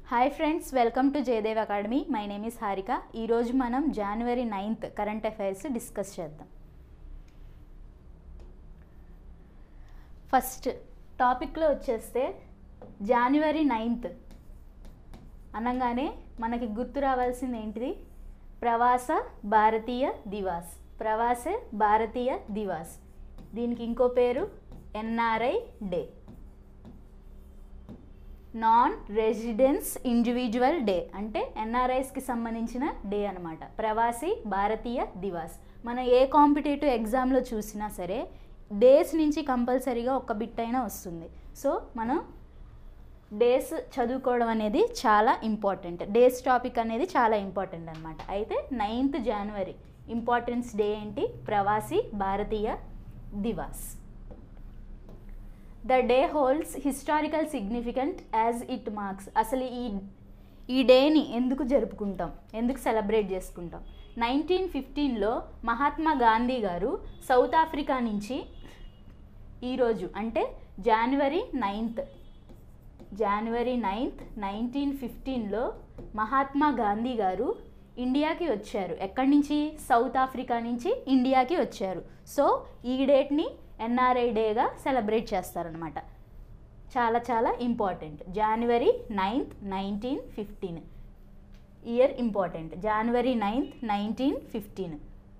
Hi friends welcome to Jayadev academy my name is Harika ఈరోజు మనం జనవరి నైన్త్ కరెంట్ అఫైర్స్ డిస్కస్ చేద్దాం ఫస్ట్ టాపిక్లో వచ్చేస్తే జనవరి నైన్త్ అనగానే మనకి గుర్తు రావాల్సింది ఏంటిది ప్రవాస భారతీయ దివాస్ ప్రవాస భారతీయ దివాస్ దీనికి ఇంకో పేరు NRI day non residence individual day అంటే ఎన్ఆర్ఐస్కి సంబంధించిన డే అనమాట ప్రవాసీ భారతీయ దివాస్ మనం ఏ కాంపిటేటివ్ ఎగ్జామ్లో చూసినా సరే డేస్ నుంచి కంపల్సరీగా ఒక బిట్ అయినా వస్తుంది సో మనం డేస్ చదువుకోవడం అనేది చాలా ఇంపార్టెంట్ డేస్ టాపిక్ అనేది చాలా ఇంపార్టెంట్ అనమాట అయితే నైన్త్ జనవరి ఇంపార్టెన్స్ డే ఏంటి Pravasi Bharatiya Divas the day holds historical significant as it marks అసలు ఈ ఈ డేని ఎందుకు జరుపుకుంటాం ఎందుకు సెలబ్రేట్ చేసుకుంటాం నైన్టీన్ ఫిఫ్టీన్లో మహాత్మా గాంధీ గారు సౌత్ ఆఫ్రికా నుంచి ఈరోజు అంటే జనవరి నైన్త్ జనవరి నైన్త్ నైన్టీన్ ఫిఫ్టీన్లో మహాత్మా గాంధీ గారు ఇండియాకి వచ్చారు ఎక్కడి నుంచి సౌత్ ఆఫ్రికా నుంచి ఇండియాకి వచ్చారు సో ఈ డేట్ని ఎన్ఆర్ఐ డేగా సెలబ్రేట్ చేస్తారనమాట చాలా చాలా ఇంపార్టెంట్ జనవరి ninth nineteen fifteen year important జనవరి నైన్త్ నైన్టీన్ ఫిఫ్టీన్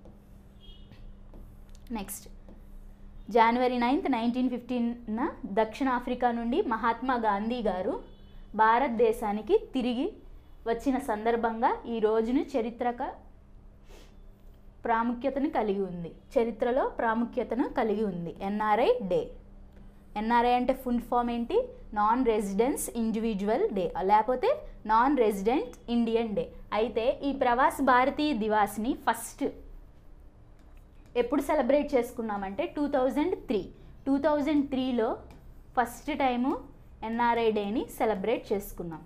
నెక్స్ట్ జనవరి నైన్త్ నైన్టీన్ ఫిఫ్టీన్న దక్షిణాఫ్రికా నుండి మహాత్మా గాంధీ గారు భారతదేశానికి తిరిగి వచ్చిన సందర్భంగా ఈ రోజును చరిత్రక ప్రాముఖ్యతను కలిగి ఉంది చరిత్రలో ప్రాముఖ్యతను కలిగి ఉంది ఎన్ఆర్ఐ డే ఎన్ఆర్ఐ అంటే ఫుల్ ఫామ్ ఏంటి నాన్ రెసిడెన్స్ ఇండివిజువల్ డే లేకపోతే నాన్ రెసిడెంట్ ఇండియన్ డే అయితే ఈ ప్రవాస్ భారతీయ దివాస్ని ఫస్ట్ ఎప్పుడు సెలబ్రేట్ చేసుకున్నామంటే two thousand three two thousand త్రీలో ఫస్ట్ టైము ఎన్ఆర్ఐ డేని సెలబ్రేట్ చేసుకున్నాం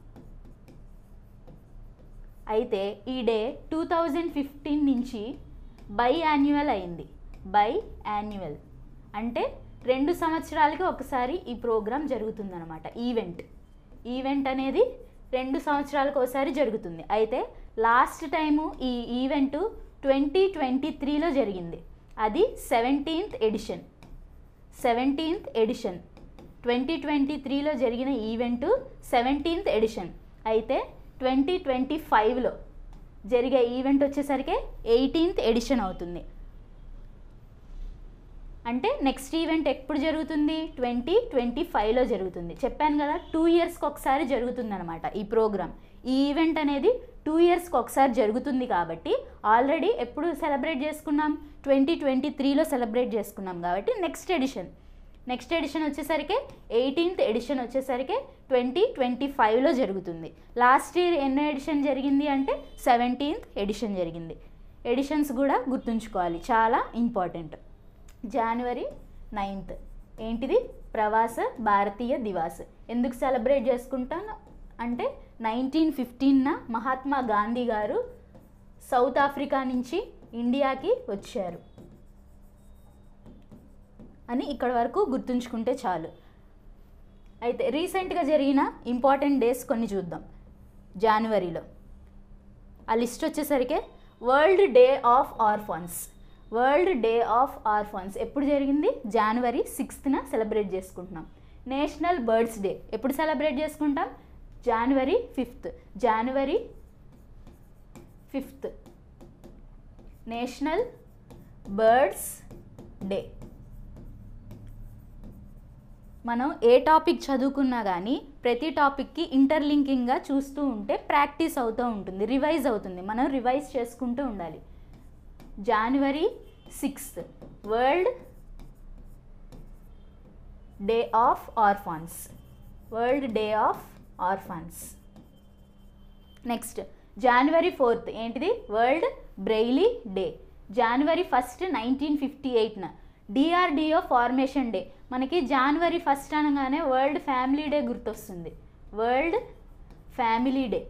అయితే ఈ డే టూ థౌజండ్ ఫిఫ్టీన్ నుంచి బై యాన్యువల్ అయింది బై యాన్యువల్ అంటే రెండు సంవత్సరాలకి ఒకసారి ఈ ప్రోగ్రాం జరుగుతుందన్నమాట ఈవెంట్ ఈవెంట్ అనేది రెండు సంవత్సరాలకు ఒకసారి జరుగుతుంది అయితే లాస్ట్ టైము ఈ ఈవెంట్ ట్వంటీ ట్వంటీ త్రీలో జరిగింది అది seventeenth edition seventeenth edition twenty twenty త్రీలో జరిగిన ఈవెంటు సెవెంటీన్త్ ఎడిషన్ అయితే ట్వంటీ ట్వంటీ ఫైవ్లో జరిగే ఈవెంట్ వచ్చేసరికి ఎయిటీన్త్ ఎడిషన్ అవుతుంది అంటే నెక్స్ట్ ఈవెంట్ ఎప్పుడు జరుగుతుంది ట్వంటీ ట్వంటీ ఫైవ్లో జరుగుతుంది చెప్పాను కదా టూ ఇయర్స్కి ఒకసారి జరుగుతుంది అనమాట ఈ ప్రోగ్రామ్ ఈ ఈవెంట్ అనేది టూ ఇయర్స్కి ఒకసారి జరుగుతుంది కాబట్టి ఆల్రెడీ ఎప్పుడు సెలబ్రేట్ చేసుకున్నాం ట్వంటీ ట్వంటీ త్రీలో సెలబ్రేట్ చేసుకున్నాం కాబట్టి నెక్స్ట్ ఎడిషన్ నెక్స్ట్ ఎడిషన్ వచ్చేసరికి ఎయిటీన్త్ ఎడిషన్ వచ్చేసరికి ట్వంటీ ట్వంటీ ఫైవ్లో జరుగుతుంది లాస్ట్ ఇయర్ ఎన్నో ఎడిషన్ జరిగింది అంటే సెవెంటీన్త్ ఎడిషన్ జరిగింది ఎడిషన్స్ కూడా గుర్తుంచుకోవాలి చాలా ఇంపార్టెంట్ జనవరి నైన్త్ ఏంటిది ప్రవాస భారతీయ దివాస్ ఎందుకు సెలబ్రేట్ చేసుకుంటాను అంటే నైన్టీన్ ఫిఫ్టీన్న మహాత్మా గాంధీ గారు సౌత్ ఆఫ్రికా నుంచి ఇండియాకి వచ్చారు అని ఇక్కడ వరకు గుర్తుంచుకుంటే చాలు అయితే రీసెంట్గా జరిగిన ఇంపార్టెంట్ డేస్ కొన్ని చూద్దాం జనవరిలో ఆ లిస్ట్ వచ్చేసరికి world day of orphans world day of orphans ఎప్పుడు జరిగింది జనవరి సిక్స్త్న సెలబ్రేట్ చేసుకుంటున్నాం నేషనల్ బర్డ్స్ డే ఎప్పుడు సెలబ్రేట్ చేసుకుంటాం జనవరి ఫిఫ్త్ జనవరి ఫిఫ్త్ నేషనల్ బర్డ్స్ డే మనం ఏ టాపిక్ చదువుకున్నా కానీ ప్రతి టాపిక్కి ఇంటర్లింకింగ్గా చూస్తూ ఉంటే ప్రాక్టీస్ అవుతూ ఉంటుంది రివైజ్ అవుతుంది మనం రివైజ్ చేసుకుంటూ ఉండాలి జనవరి sixth world day of orphans world day of orphans next జనవరి ఫోర్త్ ఏంటిది వరల్డ్ బ్రెయిలీ డే జనవరి ఫస్ట్ నైన్టీన్ ఫిఫ్టీ ఎయిట్న డిఆర్డిఓ ఫార్మేషన్ డే మనకి జనవరి ఫస్ట్ అనగానే వరల్డ్ ఫ్యామిలీ డే గుర్తొస్తుంది world family day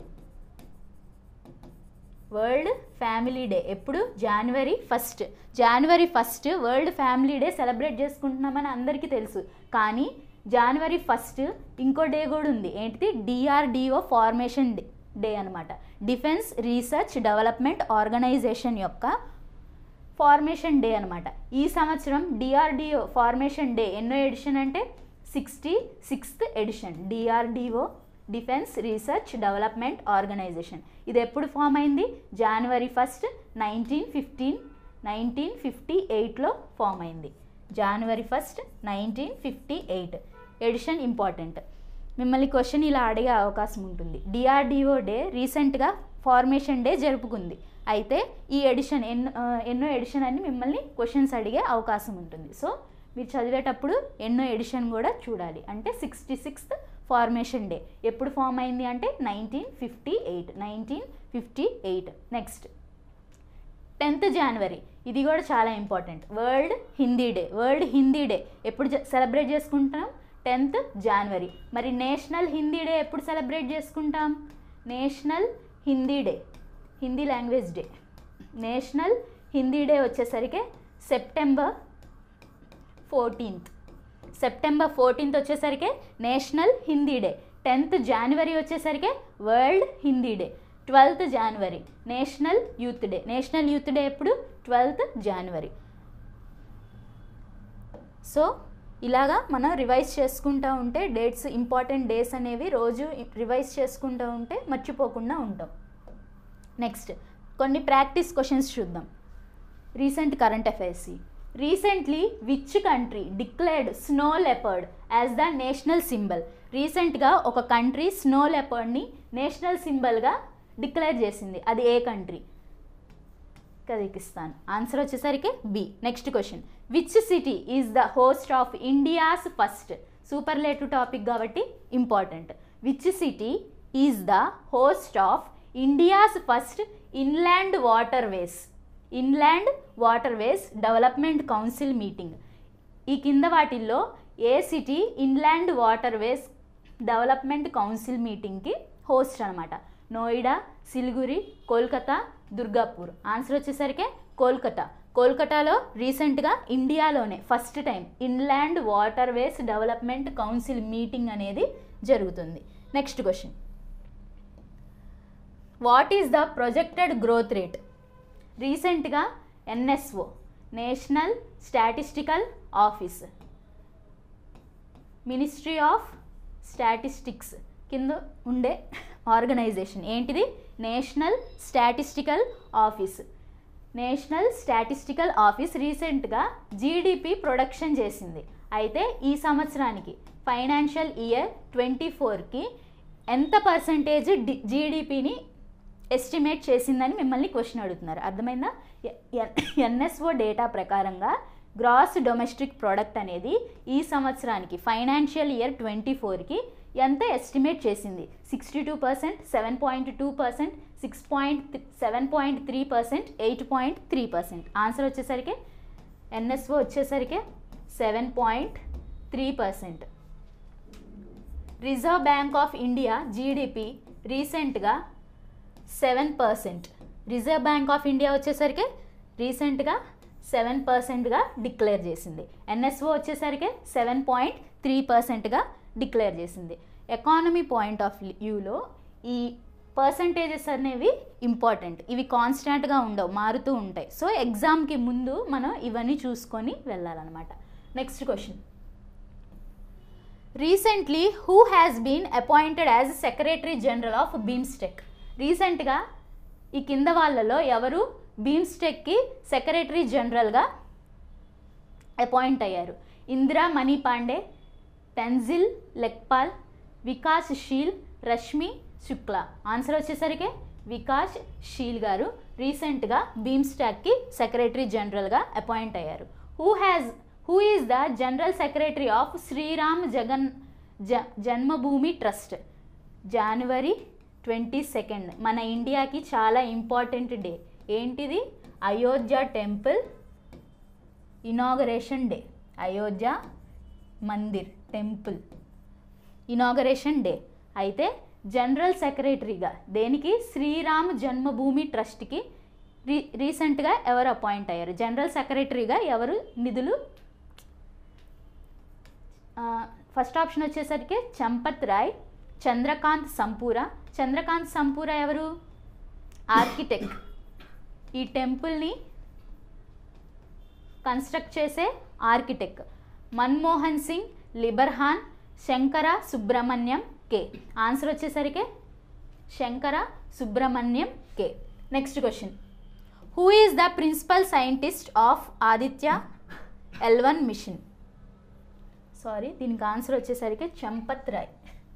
world family day ఎప్పుడు జనవరి ఫస్ట్ జనవరి first world family day celebrate చేసుకుంటున్నామని అందరికీ తెలుసు కానీ జనవరి ఫస్ట్ ఇంకో డే కూడా ఉంది ఏంటిది డిఆర్డిఓ ఫార్మేషన్ డే డే అనమాట డిఫెన్స్ రీసెర్చ్ డెవలప్మెంట్ ఆర్గనైజేషన్ యొక్క ఫార్మేషన్ డే అనమాట ఈ సంవత్సరం డిఆర్డిఓ ఫార్మేషన్ డే ఎన్నో ఎడిషన్ అంటే sixty sixth edition DRDO defence research development organisation ఇది ఎప్పుడు ఫామ్ అయింది జనవరి first nineteen fifteen nineteen fifty ఎయిట్లో ఫామ్ అయింది జనవరి first nineteen fifty eight edition important మిమ్మల్ని క్వశ్చన్ ఇలా అడిగే అవకాశం ఉంటుంది డిఆర్డిఓ డే రీసెంట్గా ఫార్మేషన్ డే జరుపుకుంది అయితే ఈ ఎడిషన్ ఎన్నో ఆ, ఎన్నో ఎడిషన్ అని మిమ్మల్ని క్వశ్చన్స్ అడిగే అవకాశం ఉంటుంది సో మీరు చదివేటప్పుడు ఎన్నో ఎడిషన్ కూడా చూడాలి అంటే సిక్స్టీ సిక్స్త్ ఫార్మేషన్ డే ఎప్పుడు ఫామ్ అయింది అంటే nineteen fifty eight nineteen fifty eight next tenth జనవరి ఇది కూడా చాలా important world Hindi day world Hindi day ఎప్పుడు సెలబ్రేట్ చేసుకుంటాం టెన్త్ జనవరి మరి నేషనల్ హిందీ డే ఎప్పుడు సెలబ్రేట్ చేసుకుంటాం national Hindi day Hindi language day national Hindi day వచ్చేసరికి సెప్టెంబర్ ఫోర్టీన్త్ సెప్టెంబర్ ఫోర్టీన్త్ వచ్చేసరికి నేషనల్ హిందీ డే టెన్త్ జనవరి వచ్చేసరికి వరల్డ్ హిందీ డే ట్వెల్త్ జనవరి national youth day national youth day ఎప్పుడు ట్వెల్త్ జనవరి సో ఇలాగా మనం రివైజ్ చేసుకుంటూ ఉంటే డేట్స్ ఇంపార్టెంట్ డేస్ అనేవి రోజు రివైజ్ చేసుకుంటూ ఉంటే మర్చిపోకుండా ఉంటాం నెక్స్ట్ కొన్ని ప్రాక్టీస్ క్వశ్చన్స్ చూద్దాం recent current affairs recently which country declared snow leopard as the national symbol రీసెంట్గా ఒక కంట్రీ స్నో లెపర్డ్ని నేషనల్ సింబల్గా డిక్లేర్ చేసింది అది ఏ కంట్రీ కజకిస్తాన్ ఆన్సర్ వచ్చేసరికి B next question which city is the host of India's first superlative topic కాబట్టి important which city is the host of India's first inland waterways inland waterways development council meeting ఈ కింద వాటిల్లో ఏ city inland waterways development council మీటింగ్కి host అనమాట Noida Siliguri Kolkata Durgapur answer వచ్చేసరికి కోల్కతా కోల్కతాలో రీసెంట్గా ఇండియాలోనే first time inland waterways development council meeting అనేది జరుగుతుంది next question what is the projected growth rate రీసెంట్గా NSO national statistical office ministry of statistics కింద ఉండే ఆర్గనైజేషన్ ఏంటిది national statistical office national statistical office రీసెంట్గా జీడిపి ప్రొడక్షన్ చేసింది అయితే ఈ సంవత్సరానికి ఫైనాన్షియల్ ఇయర్ ట్వంటీ ఫోర్కి ఎంత పర్సంటేజ్ డి జీడిపిని ఎస్టిమేట్ చేసిందని మిమ్మల్ని క్వశ్చన్ అడుగుతున్నారు అర్థమైందా ఎన్ఎస్ఓ డేటా ప్రకారంగా గ్రాస్ డొమెస్టిక్ ప్రోడక్ట్ అనేది ఈ సంవత్సరానికి ఫైనాన్షియల్ ఇయర్ ట్వంటీ ఫోర్కి ఎంత ఎస్టిమేట్ చేసింది sixty two percent seven point two percent six point seven point three percent eight point three percent answer వచ్చేసరికి ఎన్ఎస్ఓ వచ్చేసరికి seven point three percent reserve bank of India GDP రీసెంట్గా seven percent reserve bank of India వచ్చేసరికి రీసెంట్గా seven పర్సెంట్గా declare చేసింది NSO వచ్చేసరికి seven point three పర్సెంట్గా declare చేసింది ఎకానమీ పాయింట్ ఆఫ్ వ్యూలో ఈ పర్సంటేజెస్ అనేవి ఇంపార్టెంట్ ఇవి కాన్స్టాంట్గా ఉండవు మారుతూ ఉంటాయి సో ఎగ్జామ్కి ముందు మనం ఇవన్నీ చూసుకొని వెళ్ళాలన్నమాట next question recently who has been appointed as secretary general of BIMSTEC రీసెంట్గా ఈ కింద వాళ్ళలో ఎవరు బీమ్స్టెక్కి సెక్రటరీ జనరల్గా అపాయింట్ అయ్యారు ఇందిరా మణి పాండే తెన్జిల్ లెక్పాల్ వికాస్ షీల్ రష్మి శుక్లా ఆన్సర్ వచ్చేసరికి వికాస్ షీల్ గారు రీసెంట్గా బీమ్స్టాక్కి సెక్రటరీ జనరల్గా అపాయింట్ అయ్యారు who has who is the general secretary of Shriram జగన్ జ జన్మభూమి ట్రస్ట్ జనవరి ట్వంటీ సెకండ్ మన ఇండియాకి చాలా ఇంపార్టెంట్ డే ఏంటిది Ayodhya temple inauguration day Ayodhya mandir temple inauguration day అయితే జనరల్ సెక్రటరీగా దేనికి శ్రీరామ్ జన్మభూమి ట్రస్ట్కి రీ రీసెంట్గా ఎవరు అపాయింట్ అయ్యారు జనరల్ సెక్రటరీగా ఎవరు నిధులు ఫస్ట్ ఆప్షన్ వచ్చేసరికి చంపత్ రాయ్ చంద్రకాంత్ సంపూర చంద్రకాంత్ సంపూర ఎవరు ఆర్కిటెక్ట్ ఈ టెంపుల్ని కన్స్ట్రక్ట్ చేసే architect Manmohan Singh Liberhan Shankara Subrahmanyam K answer వచ్చేసరికి Shankara Subrahmanyam K next question who is the principal scientist of Aditya L one mission sorry దీనికి ఆన్సర్ వచ్చేసరికి Champat Rai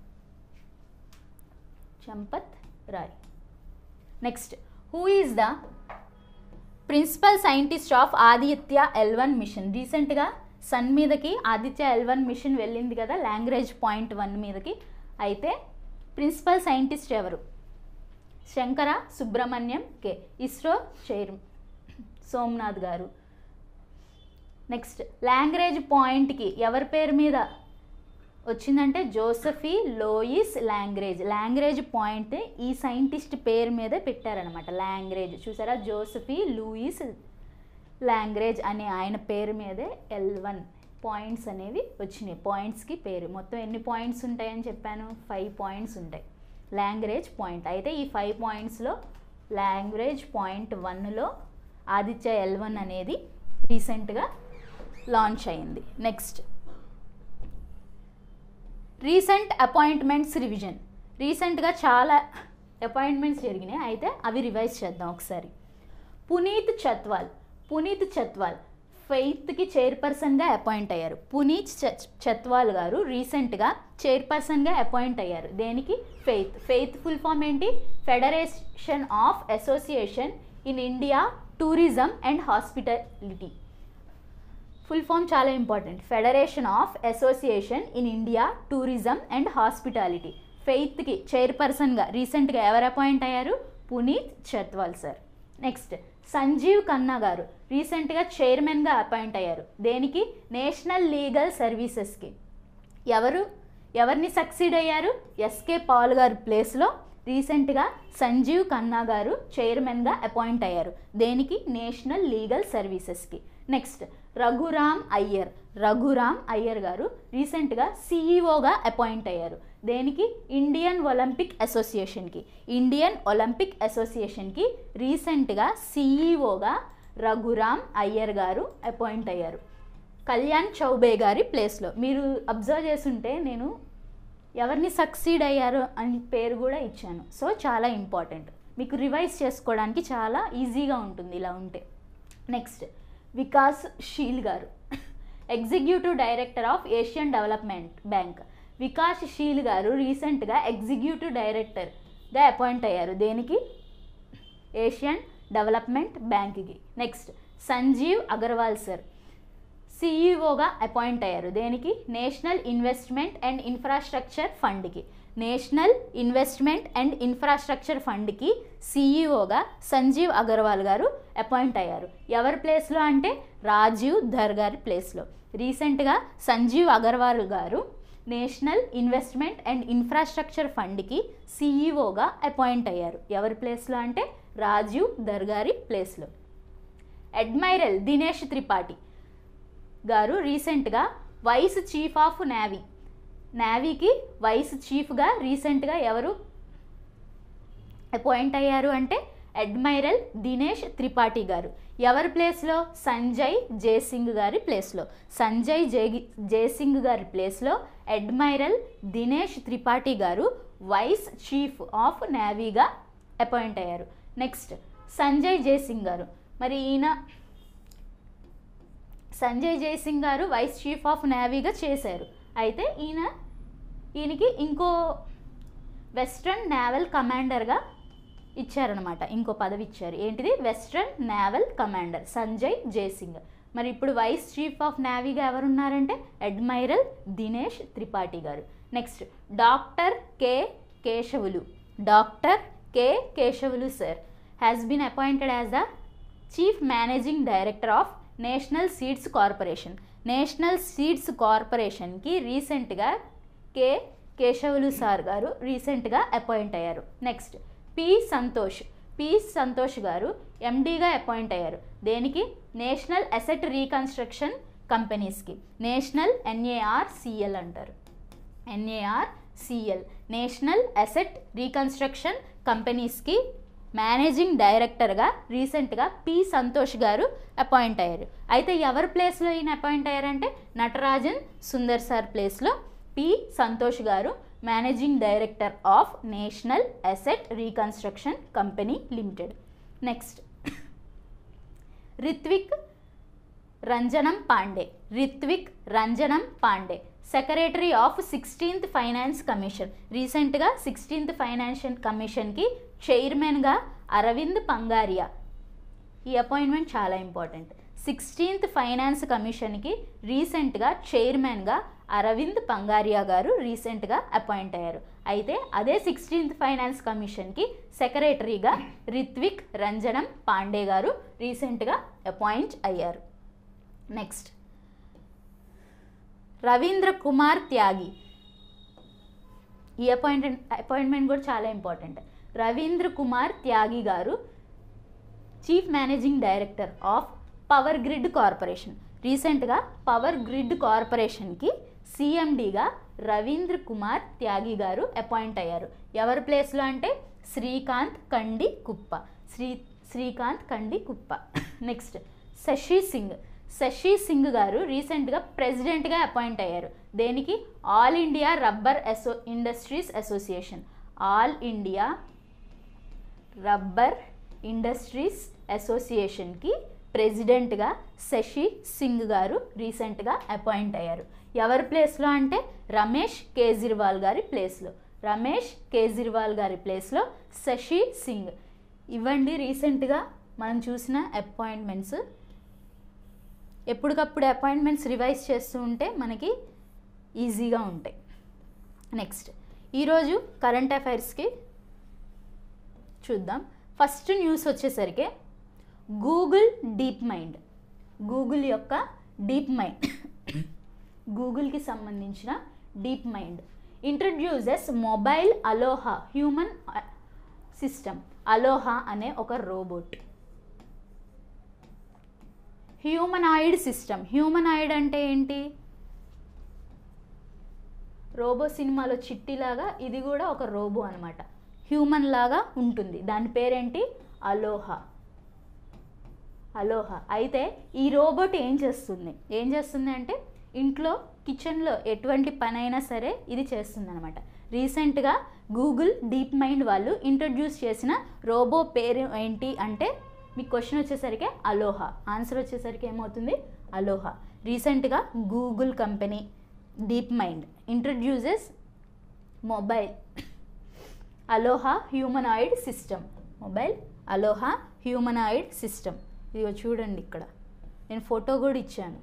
Champat Rai next who is the principal scientist of Aditya L one mission రీసెంట్గా sun మీదకి ఆదిత్య ఎల్ వన్ మిషన్ వెళ్ళింది కదా language point one మీదకి అయితే principal scientist ఎవరు శంకర సుబ్రహ్మణ్యం కే ISRO chair Somnath గారు నెక్స్ట్ లాంగ్వేజ్ పాయింట్కి ఎవరి పేరు మీద వచ్చిందంటే జోసఫీ లోయిస్ లాంగ్వేజ్ లాంగ్వేజ్ పాయింట్ ఈ సైంటిస్ట్ పేరు మీదే పెట్టారనమాట లాంగ్వేజ్ చూసారా జోసఫీ లూయిస్ లాంగ్వేజ్ అనే ఆయన పేరు మీదే ఎల్ వన్ పాయింట్స్ అనేవి వచ్చినాయి పాయింట్స్కి పేరు మొత్తం ఎన్ని పాయింట్స్ ఉంటాయని చెప్పాను ఫైవ్ పాయింట్స్ ఉంటాయి లాంగ్వేజ్ పాయింట్ అయితే ఈ ఫైవ్ పాయింట్స్లో లాంగ్వేజ్ పాయింట్ వన్లో ఆదిత్య ఎల్ వన్ అనేది రీసెంట్గా లాంచ్ అయింది నెక్స్ట్ రీసెంట్ అపాయింట్మెంట్స్ రివిజన్ రీసెంట్గా చాలా అపాయింట్మెంట్స్ జరిగినాయి అయితే అవి రివైజ్ చేద్దాం ఒకసారి పునీత్ చత్వాల్ పునీత్ చత్వాల్ ఫెయిత్కి చైర్పర్సన్గా అపాయింట్ అయ్యారు పునీత్ చ- చత్వాల్ గారు రీసెంట్గా చైర్పర్సన్గా అపాయింట్ అయ్యారు దేనికి ఫెయిత్ ఫెయిత్ ఫుల్ ఫామ్ ఏంటి federation of association in India tourism and hospitality full form చాలా important federation of association in India tourism and hospitality ఫెయిత్కి చైర్పర్సన్గా రీసెంట్గా ఎవరు అపాయింట్ అయ్యారు పునీత్ చత్వాల్ సార్ నెక్స్ట్ సంజీవ్ ఖన్నా గారు రీసెంట్గా చైర్మన్గా అపాయింట్ అయ్యారు దేనికి నేషనల్ లీగల్ సర్వీసెస్కి ఎవరు ఎవరిని సక్సీడ్ అయ్యారు ఎస్కే పాల్ గారు ప్లేస్లో రీసెంట్గా సంజీవ్ ఖన్నా గారు చైర్మన్గా అపాయింట్ అయ్యారు దేనికి నేషనల్ లీగల్ సర్వీసెస్కి నెక్స్ట్ రఘురామ్ అయ్యర్ రఘురామ్ అయ్యర్ గారు రీసెంట్గా సీఈఓగా అపాయింట్ అయ్యారు దేనికి ఇండియన్ ఒలింపిక్ అసోసియేషన్కి ఇండియన్ ఒలింపిక్ అసోసియేషన్కి రీసెంట్గా సీఈఓగా రఘురామ్ అయ్యర్ గారు అపాయింట్ అయ్యారు కళ్యాణ్ చౌబే గారి ప్లేస్లో మీరు అబ్జర్వ్ చేస్తుంటే నేను ఎవరిని సక్సీడ్ అయ్యారు అని పేరు కూడా ఇచ్చాను సో చాలా ఇంపార్టెంట్ మీకు రివైజ్ చేసుకోవడానికి చాలా ఈజీగా ఉంటుంది ఇలా ఉంటే నెక్స్ట్ వికాస్ షీల్ గారు executive director of Asian development bank Vikas Sheel గారు రీసెంట్గా ఎగ్జిక్యూటివ్ డైరెక్టర్గా అపాయింట్ అయ్యారు దేనికి ఏషియన్ డెవలప్మెంట్ బ్యాంక్కి నెక్స్ట్ సంజీవ్ అగర్వాల్ సార్ సిఈఓగా అపాయింట్ అయ్యారు దేనికి నేషనల్ ఇన్వెస్ట్మెంట్ అండ్ ఇన్ఫ్రాస్ట్రక్చర్ ఫండ్కి నేషనల్ ఇన్వెస్ట్మెంట్ అండ్ ఇన్ఫ్రాస్ట్రక్చర్ ఫండ్కి సిఈఓగా సంజీవ్ అగర్వాల్ గారు అపాయింట్ అయ్యారు ఎవరి ప్లేస్లో అంటే రాజీవ్ ధర్ గారి ప్లేస్లో రీసెంట్గా సంజీవ్ అగర్వాల్ గారు నేషనల్ ఇన్వెస్ట్మెంట్ అండ్ ఇన్ఫ్రాస్ట్రక్చర్ ఫండ్కి సిఈఓగా అపాయింట్ అయ్యారు ఎవరి ప్లేస్లో అంటే రాజీవ్ ధర్ గారి ప్లేస్లో అడ్మైరల్ దినేష్ త్రిపాఠి గారు రీసెంట్గా వైస్ చీఫ్ ఆఫ్ నేవీ నేవీకి వైస్ చీఫ్గా రీసెంట్గా ఎవరు అపాయింట్ అయ్యారు అంటే అడ్మైరల్ దినేష్ త్రిపాఠి గారు ఎవరి ప్లేస్లో సంజయ్ జయసింగ్ గారి ప్లేస్లో సంజయ్ జై జయసింగ్ గారి ప్లేస్లో అడ్మైరల్ దినేష్ త్రిపాఠి గారు వైస్ చీఫ్ ఆఫ్ నేవీగా అపాయింట్ అయ్యారు నెక్స్ట్ సంజయ్ జయసింగ్ గారు మరి ఈయన సంజయ్ జయసింగ్ గారు వైస్ చీఫ్ ఆఫ్ నేవీగా చేశారు అయితే ఈయన ఈయనకి ఇంకో వెస్ట్రన్ నేవల్ కమాండర్గా ఇచ్చారనమాట ఇంకో పదవి ఇచ్చారు ఏంటిది western naval commander Sanjay Jaisingh మరి ఇప్పుడు వైస్ చీఫ్ ఆఫ్ నేవీగా ఎవరున్నారంటే అడ్మైరల్ దినేష్ త్రిపాఠి గారు next doctor K Keshavulu doctor K Keshavulu sir has been appointed as the chief managing director of national seeds corporation national seeds కార్పొరేషన్కి రీసెంట్గా కె కేశవులు సార్ గారు రీసెంట్గా అపాయింట్ అయ్యారు next P Santosh P Santosh గారు ఎండీగా అపాయింట్ అయ్యారు దేనికి నేషనల్ అసెట్ రీకన్స్ట్రక్షన్ కంపెనీస్కి నేషనల్ ఎన్ఏఆర్ సిఎల్ అంటారు NAR CL national asset reconstruction కంపెనీస్కి మేనేజింగ్ డైరెక్టర్గా రీసెంట్గా పి సంతోష్ గారు అపాయింట్ అయ్యారు అయితే ఎవరి ప్లేస్లో ఈయన అపాయింట్ అయ్యారంటే నటరాజన్ సుందర్ సార్ ప్లేస్లో పి సంతోష్ గారు managing director of national asset reconstruction company limited next Ritvik Ranjanam Pandey Ritvik Ranjanam Pandey secretary of sixteenth finance commission రీసెంట్గా సిక్స్టీన్త్ ఫైనాన్షియల్ కమిషన్కి చైర్మన్గా అరవింద్ పంగారియా ఈ అపాయింట్మెంట్ చాలా ఇంపార్టెంట్ సిక్స్టీన్త్ ఫైనాన్స్ కమిషన్కి రీసెంట్గా చైర్మన్గా అరవింద్ పంగారియా గారు రీసెంట్గా అపాయింట్ అయ్యారు అయితే అదే సిక్స్టీన్త్ ఫైనాన్స్ కమిషన్కి సెక్రటరీగా రిత్విక్ రంజనం పాండే గారు రీసెంట్గా అపాయింట్ అయ్యారు నెక్స్ట్ రవీంద్ర కుమార్ త్యాగి ఈ అపాయింట్మెంట్ అపాయింట్మెంట్ కూడా చాలా ఇంపార్టెంట్ రవీంద్ర కుమార్ త్యాగి గారు chief managing director of power grid corporation రీసెంట్గా పవర్ గ్రిడ్ కార్పొరేషన్కి సిఎండిగా రవీంద్ర కుమార్ త్యాగి గారు అపాయింట్ అయ్యారు ఎవరి ప్లేస్లో అంటే శ్రీకాంత్ కండి కుప్ప శ్రీ శ్రీకాంత్ కండి కుప్ప నెక్స్ట్ శశి సింగ్ శశి సింగ్ గారు రీసెంట్గా ప్రెసిడెంట్గా అపాయింట్ అయ్యారు దేనికి ఆల్ ఇండియా రబ్బర్ అసో industries association all India rubber industries అసోసియేషన్కి ప్రెసిడెంట్గా శశి సింగ్ గారు రీసెంట్గా అపాయింట్ అయ్యారు ఎవరి ప్లేస్లో అంటే రమేష్ కేజ్రీవాల్ గారి ప్లేస్లో రమేష్ కేజ్రీవాల్ గారి ప్లేస్లో శశి సింగ్ ఇవ్వండి రీసెంట్గా మనం చూసిన అపాయింట్మెంట్స్ ఎప్పటికప్పుడు అపాయింట్మెంట్స్ రివైజ్ చేస్తూ ఉంటే మనకి ఈజీగా ఉంటాయి నెక్స్ట్ ఈరోజు కరెంట్ అఫైర్స్కి చూద్దాం ఫస్ట్ న్యూస్ వచ్చేసరికి గూగుల్ డీప్ మైండ్ గూగుల్ యొక్క డీప్ మైండ్ గూగుల్కి సంబంధించిన DeepMind introduces mobile ALOHA human system ALOHA అనే ఒక రోబోట్ హ్యూమనాయిడ్ సిస్టమ్ హ్యూమనాయిడ్ అంటే ఏంటి రోబో సినిమాలో చిట్టిలాగా ఇది కూడా ఒక రోబో అనమాట హ్యూమన్ లాగా ఉంటుంది దాని పేరేంటి అలోహా అలోహా అయితే ఈ రోబోట్ ఏం చేస్తుంది ఏం చేస్తుంది అంటే ఇంట్లో కిచెన్లో ఎటువంటి పని అయినా సరే ఇది చేస్తుంది అనమాట రీసెంట్గా గూగుల్ డీప్ మైండ్ వాళ్ళు ఇంట్రడ్యూస్ చేసిన రోబో పేరు ఏంటి అంటే మీకు క్వశ్చన్ వచ్చేసరికి అలోహా ఆన్సర్ వచ్చేసరికి ఏమవుతుంది అలోహా రీసెంట్గా Google company DeepMind introduces mobile ALOHA humanoid system mobile ALOHA humanoid system ఇదిగో చూడండి ఇక్కడ నేను ఫోటో కూడా ఇచ్చాను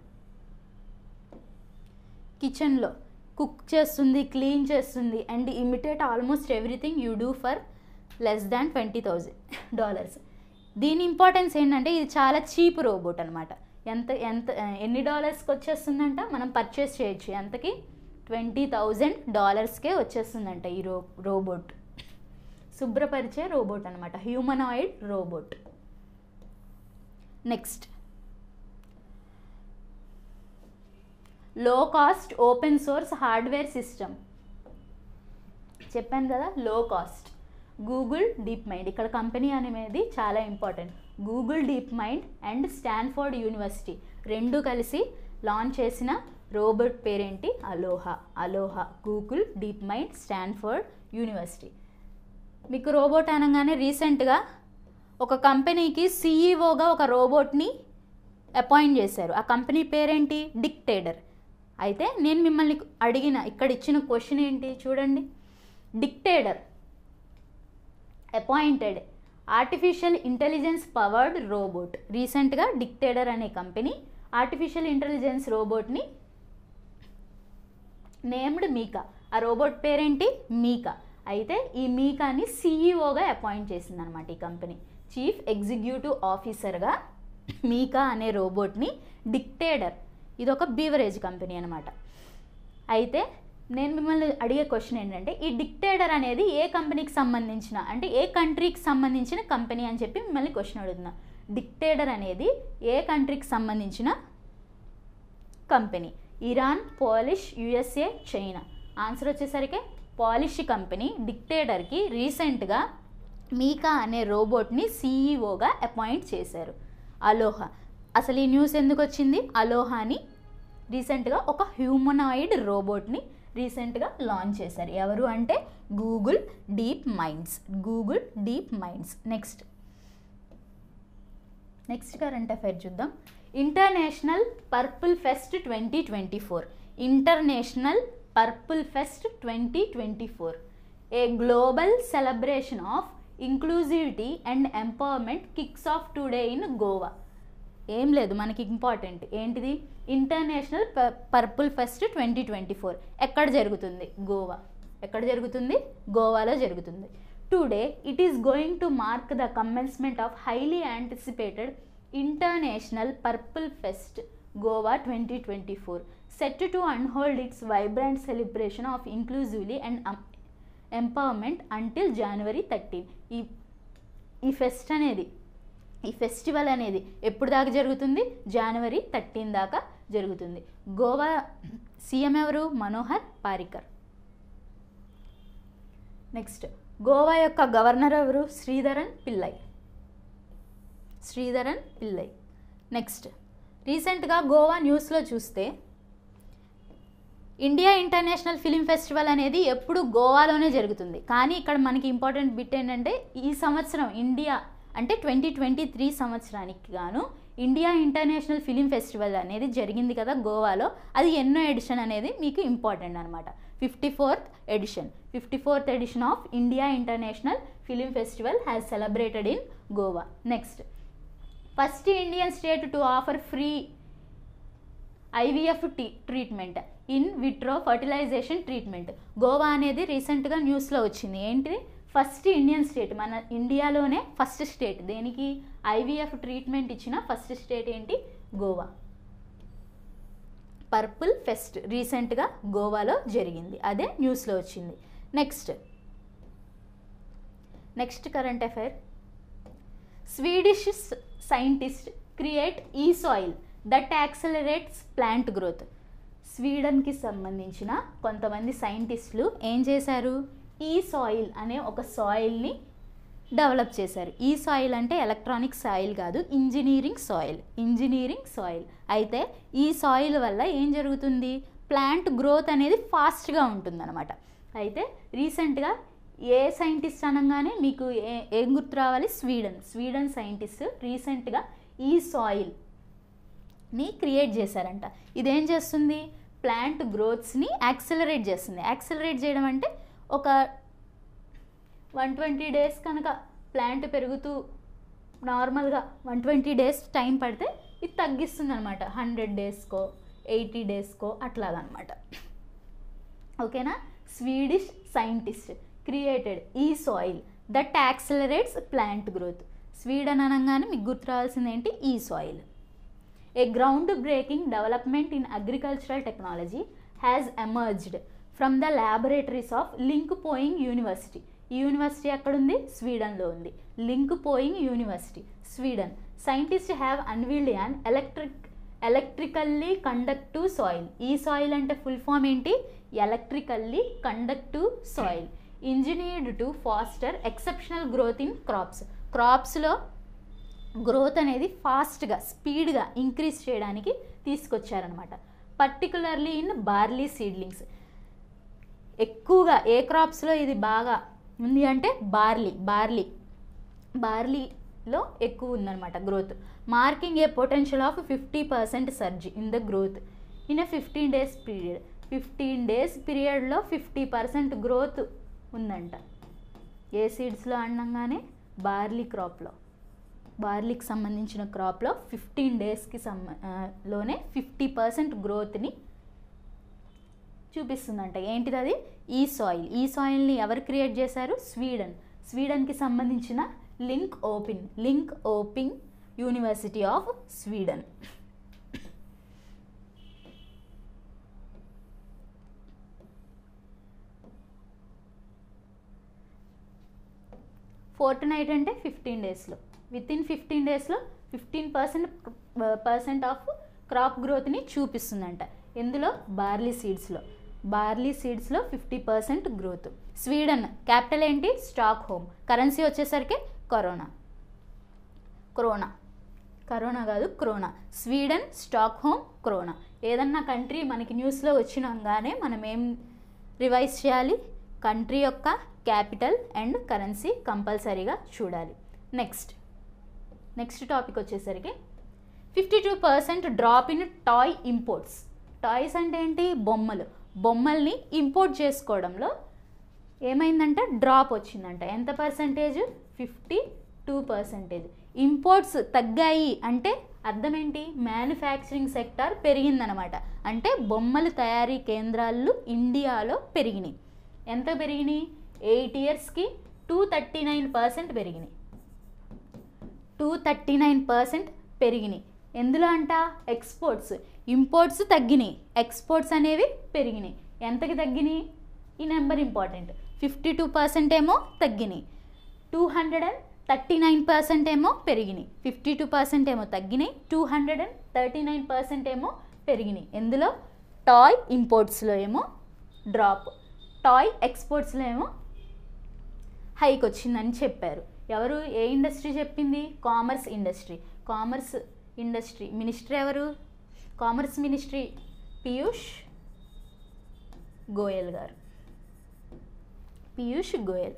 కిచెన్లో కుక్ చేస్తుంది క్లీన్ చేస్తుంది and imitate almost everything you do for less than twenty thousand dollars దీని ఇంపార్టెన్స్ ఏంటంటే ఇది చాలా చీప్ రోబోట్ అనమాట ఎంత ఎంత ఎన్ని డాలర్స్కి వచ్చేస్తుందంట మనం పర్చేస్ చేయొచ్చు ఎంతకి ట్వంటీ థౌజండ్ డాలర్స్కే వచ్చేస్తుందంట ఈ రో రోబోట్ శుభ్రపరిచే రోబోట్ అనమాట humanoid robot next low cost open source hardware system చెప్పాను కదా low cost Google DeepMind ఇక్కడ కంపెనీ అనేది చాలా important Google DeepMind and Stanford University రెండు కలిసి లాంచ్ చేసిన రోబోట్ పేరేంటి ALOHA ALOHA Google DeepMind Stanford University మీకు రోబోట్ అనగానే రీసెంట్గా ఒక కంపెనీకి సీఈఓగా ఒక రోబోట్ని అపాయింట్ చేశారు ఆ కంపెనీ పేరేంటి డిక్టేడర్ అయితే నేను మిమ్మల్ని అడిగిన ఇక్కడ ఇచ్చిన క్వశ్చన్ ఏంటి చూడండి Dictador appointed artificial intelligence powered robot రీసెంట్గా డిక్టేడర్ అనే కంపెనీ ఆర్టిఫిషియల్ ఇంటెలిజెన్స్ రోబోట్ని నేమ్డ్ మీకా ఆ రోబోట్ పేరేంటి మీకా అయితే ఈ మీకాని సీఈఓగా అపాయింట్ చేసింది అనమాట ఈ కంపెనీ చీఫ్ ఎగ్జిక్యూటివ్ ఆఫీసర్గా మీకా అనే రోబోట్ని డిక్టేడర్ ఇది ఒక బీవరేజ్ కంపెనీ అనమాట అయితే నేను మిమ్మల్ని అడిగే క్వశ్చన్ ఏంటంటే ఈ డిక్టేడర్ అనేది ఏ కంపెనీకి సంబంధించిన అంటే ఏ కంట్రీకి సంబంధించిన కంపెనీ అని చెప్పి మిమ్మల్ని క్వశ్చన్ అడుగుతున్నా డిక్టేడర్ అనేది ఏ కంట్రీకి సంబంధించిన company Iran Polish USA China answer వచ్చేసరికి పాలిష్ కంపెనీ డిక్టేటర్కి రీసెంట్గా మీకా అనే రోబోట్ని సీఈఓగా అపాయింట్ చేశారు అలోహా అసలు ఈ న్యూస్ ఎందుకు వచ్చింది అలోహాని రీసెంట్గా ఒక హ్యూమనాయిడ్ రోబోట్ని రీసెంట్గా లాంచ్ చేశారు ఎవరు అంటే Google DeepMind's Google DeepMind's next next current affair చూద్దాం international purple fest twenty twenty four international purple fest twenty twenty four a global celebration of inclusivity and empowerment kicks off today in Goa ఏం లేదు మనకి important ఏంటిది international purple fest twenty twenty four ఎక్కడ జరుగుతుంది గోవా ఎక్కడ జరుగుతుంది గోవాలో జరుగుతుంది today it is going to mark the commencement of highly anticipated international purple pest Goa twenty twenty four set to unfold its vibrant celebration of inclusively and empowerment until January thirteen ఈ ఈ pest అనేది ఈ festival అనేది ఎప్పుడు దాకా జరుగుతుంది జనవరి thirteen దాకా జరుగుతుంది గోవా సీఎం ఎవరు మనోహర్ పారికర్ నెక్స్ట్ గోవా యొక్క గవర్నర్ ఎవరు శ్రీధరన్ పిల్లై శ్రీధరన్ పిల్లై నెక్స్ట్ రీసెంట్గా గోవా న్యూస్లో చూస్తే ఇండియా ఇంటర్నేషనల్ ఫిలిం ఫెస్టివల్ అనేది ఎప్పుడు గోవాలోనే జరుగుతుంది కానీ ఇక్కడ మనకి ఇంపార్టెంట్ బిట్ ఏంటంటే ఈ సంవత్సరం ఇండియా అంటే ట్వంటీ ట్వంటీ త్రీ సంవత్సరానికి గాను ఇండియా ఇంటర్నేషనల్ ఫిలిం ఫెస్టివల్ అనేది జరిగింది కదా గోవాలో అది ఎన్నో ఎడిషన్ అనేది మీకు ఇంపార్టెంట్ అనమాట fifty fourth edition fifty fourth edition of India international film festival has celebrated in Goa next first Indian state to offer free IVF టీ treatment in vitro fertilisation treatment Goa అనేది రీసెంట్గా న్యూస్లో వచ్చింది ఏంటిది ఫస్ట్ ఇండియన్ స్టేట్ మన ఇండియాలోనే first state దేనికి IVF treatment ఇచ్చిన ఫస్ట్ స్టేట్ ఏంటి గోవా పర్పుల్ ఫెస్ట్ రీసెంట్గా గోవాలో జరిగింది అదే న్యూస్లో వచ్చింది next next current affair Swedish scientist create eSoil that accelerates plant growth స్వీడన్కి సంబంధించిన కొంతమంది సైంటిస్టులు ఏం చేశారు ఈ సాయిల్ అనే ఒక సాయిల్ని డెవలప్ చేశారు ఈ సాయిల్ అంటే ఎలక్ట్రానిక్ సాయిల్ కాదు ఇంజనీరింగ్ సాయిల్ ఇంజనీరింగ్ సాయిల్ అయితే ఈ సాయిల్ వల్ల ఏం జరుగుతుంది ప్లాంట్ గ్రోత్ అనేది ఫాస్ట్గా ఉంటుందన్నమాట అయితే రీసెంట్గా ఏ సైంటిస్ట్ అనగానే మీకు ఏ ఏం గుర్తు రావాలి స్వీడన్ స్వీడన్ సైంటిస్ట్ రీసెంట్గా ఈ సాయిల్ని క్రియేట్ చేశారంట ఇదేం చేస్తుంది ప్లాంట్ గ్రోత్స్ని యాక్సలరేట్ చేస్తుంది యాక్సలరేట్ చేయడం అంటే ఒక వన్ ట్వంటీ డేస్ కనుక ప్లాంట్ పెరుగుతూ నార్మల్గా వన్ ట్వంటీ డేస్ టైం పడితే ఇది తగ్గిస్తుంది అనమాట హండ్రెడ్ డేస్కో ఎయిటీ డేస్కో అట్లాగనమాట ఓకేనా Swedish scientist created eSoil that accelerates plant growth Sweden అనగానే మీకు గుర్తు రావాల్సింది ఏంటి eSoil a ground breaking development in agricultural technology has emerged from the laboratories of Linköping University ఈ యూనివర్సిటీ ఎక్కడుంది స్వీడన్లో ఉంది Linköping University Sweden scientist have unveiled an electric electrically conductive soil eSoil అంటే full form ఏంటి electrically conductive soil engineered to foster exceptional growth in crops క్రాప్స్లో growth అనేది ఫాస్ట్గా స్పీడ్గా increase చేయడానికి తీసుకొచ్చారనమాట పర్టికులర్లీ ఇన్ బార్లీ సీడ్లింగ్స్ ఎక్కువగా ఏ క్రాప్స్లో ఇది బాగా ఉంది అంటే బార్లీ బార్లీ బార్లీలో ఎక్కువ ఉందన్నమాట growth marking a potential of fifty percent surge in the growth in a fifteen days period fifteen days పీరియడ్లో ఫిఫ్టీ పర్సెంట్ గ్రోత్ ఉందంట ఏ సీడ్స్లో అనగానే బార్లీ క్రాప్లో బార్లీకి సంబంధించిన క్రాప్లో ఫిఫ్టీన్ డేస్కి సంబ ఆ, లోనే ఫిఫ్టీ పర్సెంట్ గ్రోత్ని చూపిస్తుందంట ఏంటిది అది ఈ సాయిల్ ఈ సాయిల్ని ఎవరు క్రియేట్ చేశారు స్వీడన్ స్వీడన్కి సంబంధించిన link open Linköping University of Sweden fortnight అంటే ఫిఫ్టీన్ డేస్లో విత్ ఇన్ ఫిఫ్టీన్ డేస్లో fifteen percent percent of crop గ్రోత్ని చూపిస్తుందంట ఎందులో బార్లీ సీడ్స్లో బార్లీ సీడ్స్లో fifty percent growth Sweden capital ఏంటి స్టాక్ హోమ్ కరెన్సీ వచ్చేసరికి కరోనా క్రోనా కరోనా కాదు krona Sweden Stockholm krona ఏదన్నా కంట్రీ మనకి న్యూస్లో వచ్చినాగానే మనం ఏం రివైజ్ చేయాలి కంట్రీ యొక్క క్యాపిటల్ అండ్ కరెన్సీ కంపల్సరీగా చూడాలి నెక్స్ట్ నెక్స్ట్ టాపిక్ వచ్చేసరికి fifty two percent drop in toy imports toys అంటే ఏంటి బొమ్మలు బొమ్మల్ని ఇంపోర్ట్ చేసుకోవడంలో ఏమైందంటే డ్రాప్ వచ్చిందంట ఎంత percentage fifty two percentage imports తగ్గాయి అంటే అర్థం ఏంటి మ్యానుఫ్యాక్చరింగ్ సెక్టార్ పెరిగిందనమాట అంటే బొమ్మల తయారీ కేంద్రాలు ఇండియాలో పెరిగినాయి ఎంత పెరిగినాయి ఎయిట్ ఇయర్స్కి టూ థర్టీ నైన్ పర్సెంట్ పెరిగినాయి టూ థర్టీ నైన్ పర్సెంట్ పెరిగినాయి ఎందులో అంట ఎక్స్పోర్ట్స్ ఇంపోర్ట్స్ తగ్గినాయి ఎక్స్పోర్ట్స్ అనేవి పెరిగినాయి ఎంతకి తగ్గినాయి ఈ number important fifty two percent ఏమో తగ్గినాయి two hundred and thirty nine percent ఏమో పెరిగినాయి ఫిఫ్టీ టూ పర్సెంట్ ఏమో తగ్గినాయి two hundred and thirty nine percent ఏమో పెరిగినాయి ఎందులో టాయ్ ఇంపోర్ట్స్లో ఏమో డ్రాప్ టాయ్ ఎక్స్పోర్ట్స్లో ఏమో హైక్ వచ్చిందని చెప్పారు ఎవరు ఏ ఇండస్ట్రీ చెప్పింది commerce industry commerce industry minister ఎవరు కామర్స్ మినిస్ట్రీ పీయూష్ గోయల్ గారు పీయూష్ గోయల్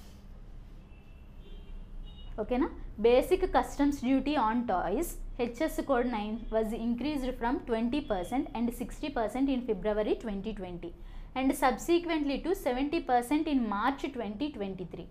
ఓకేనా basic customs duty on toys HS code nine was increased from twenty percent and sixty percent in February twenty twenty and subsequently to seventy percent in March twenty twenty three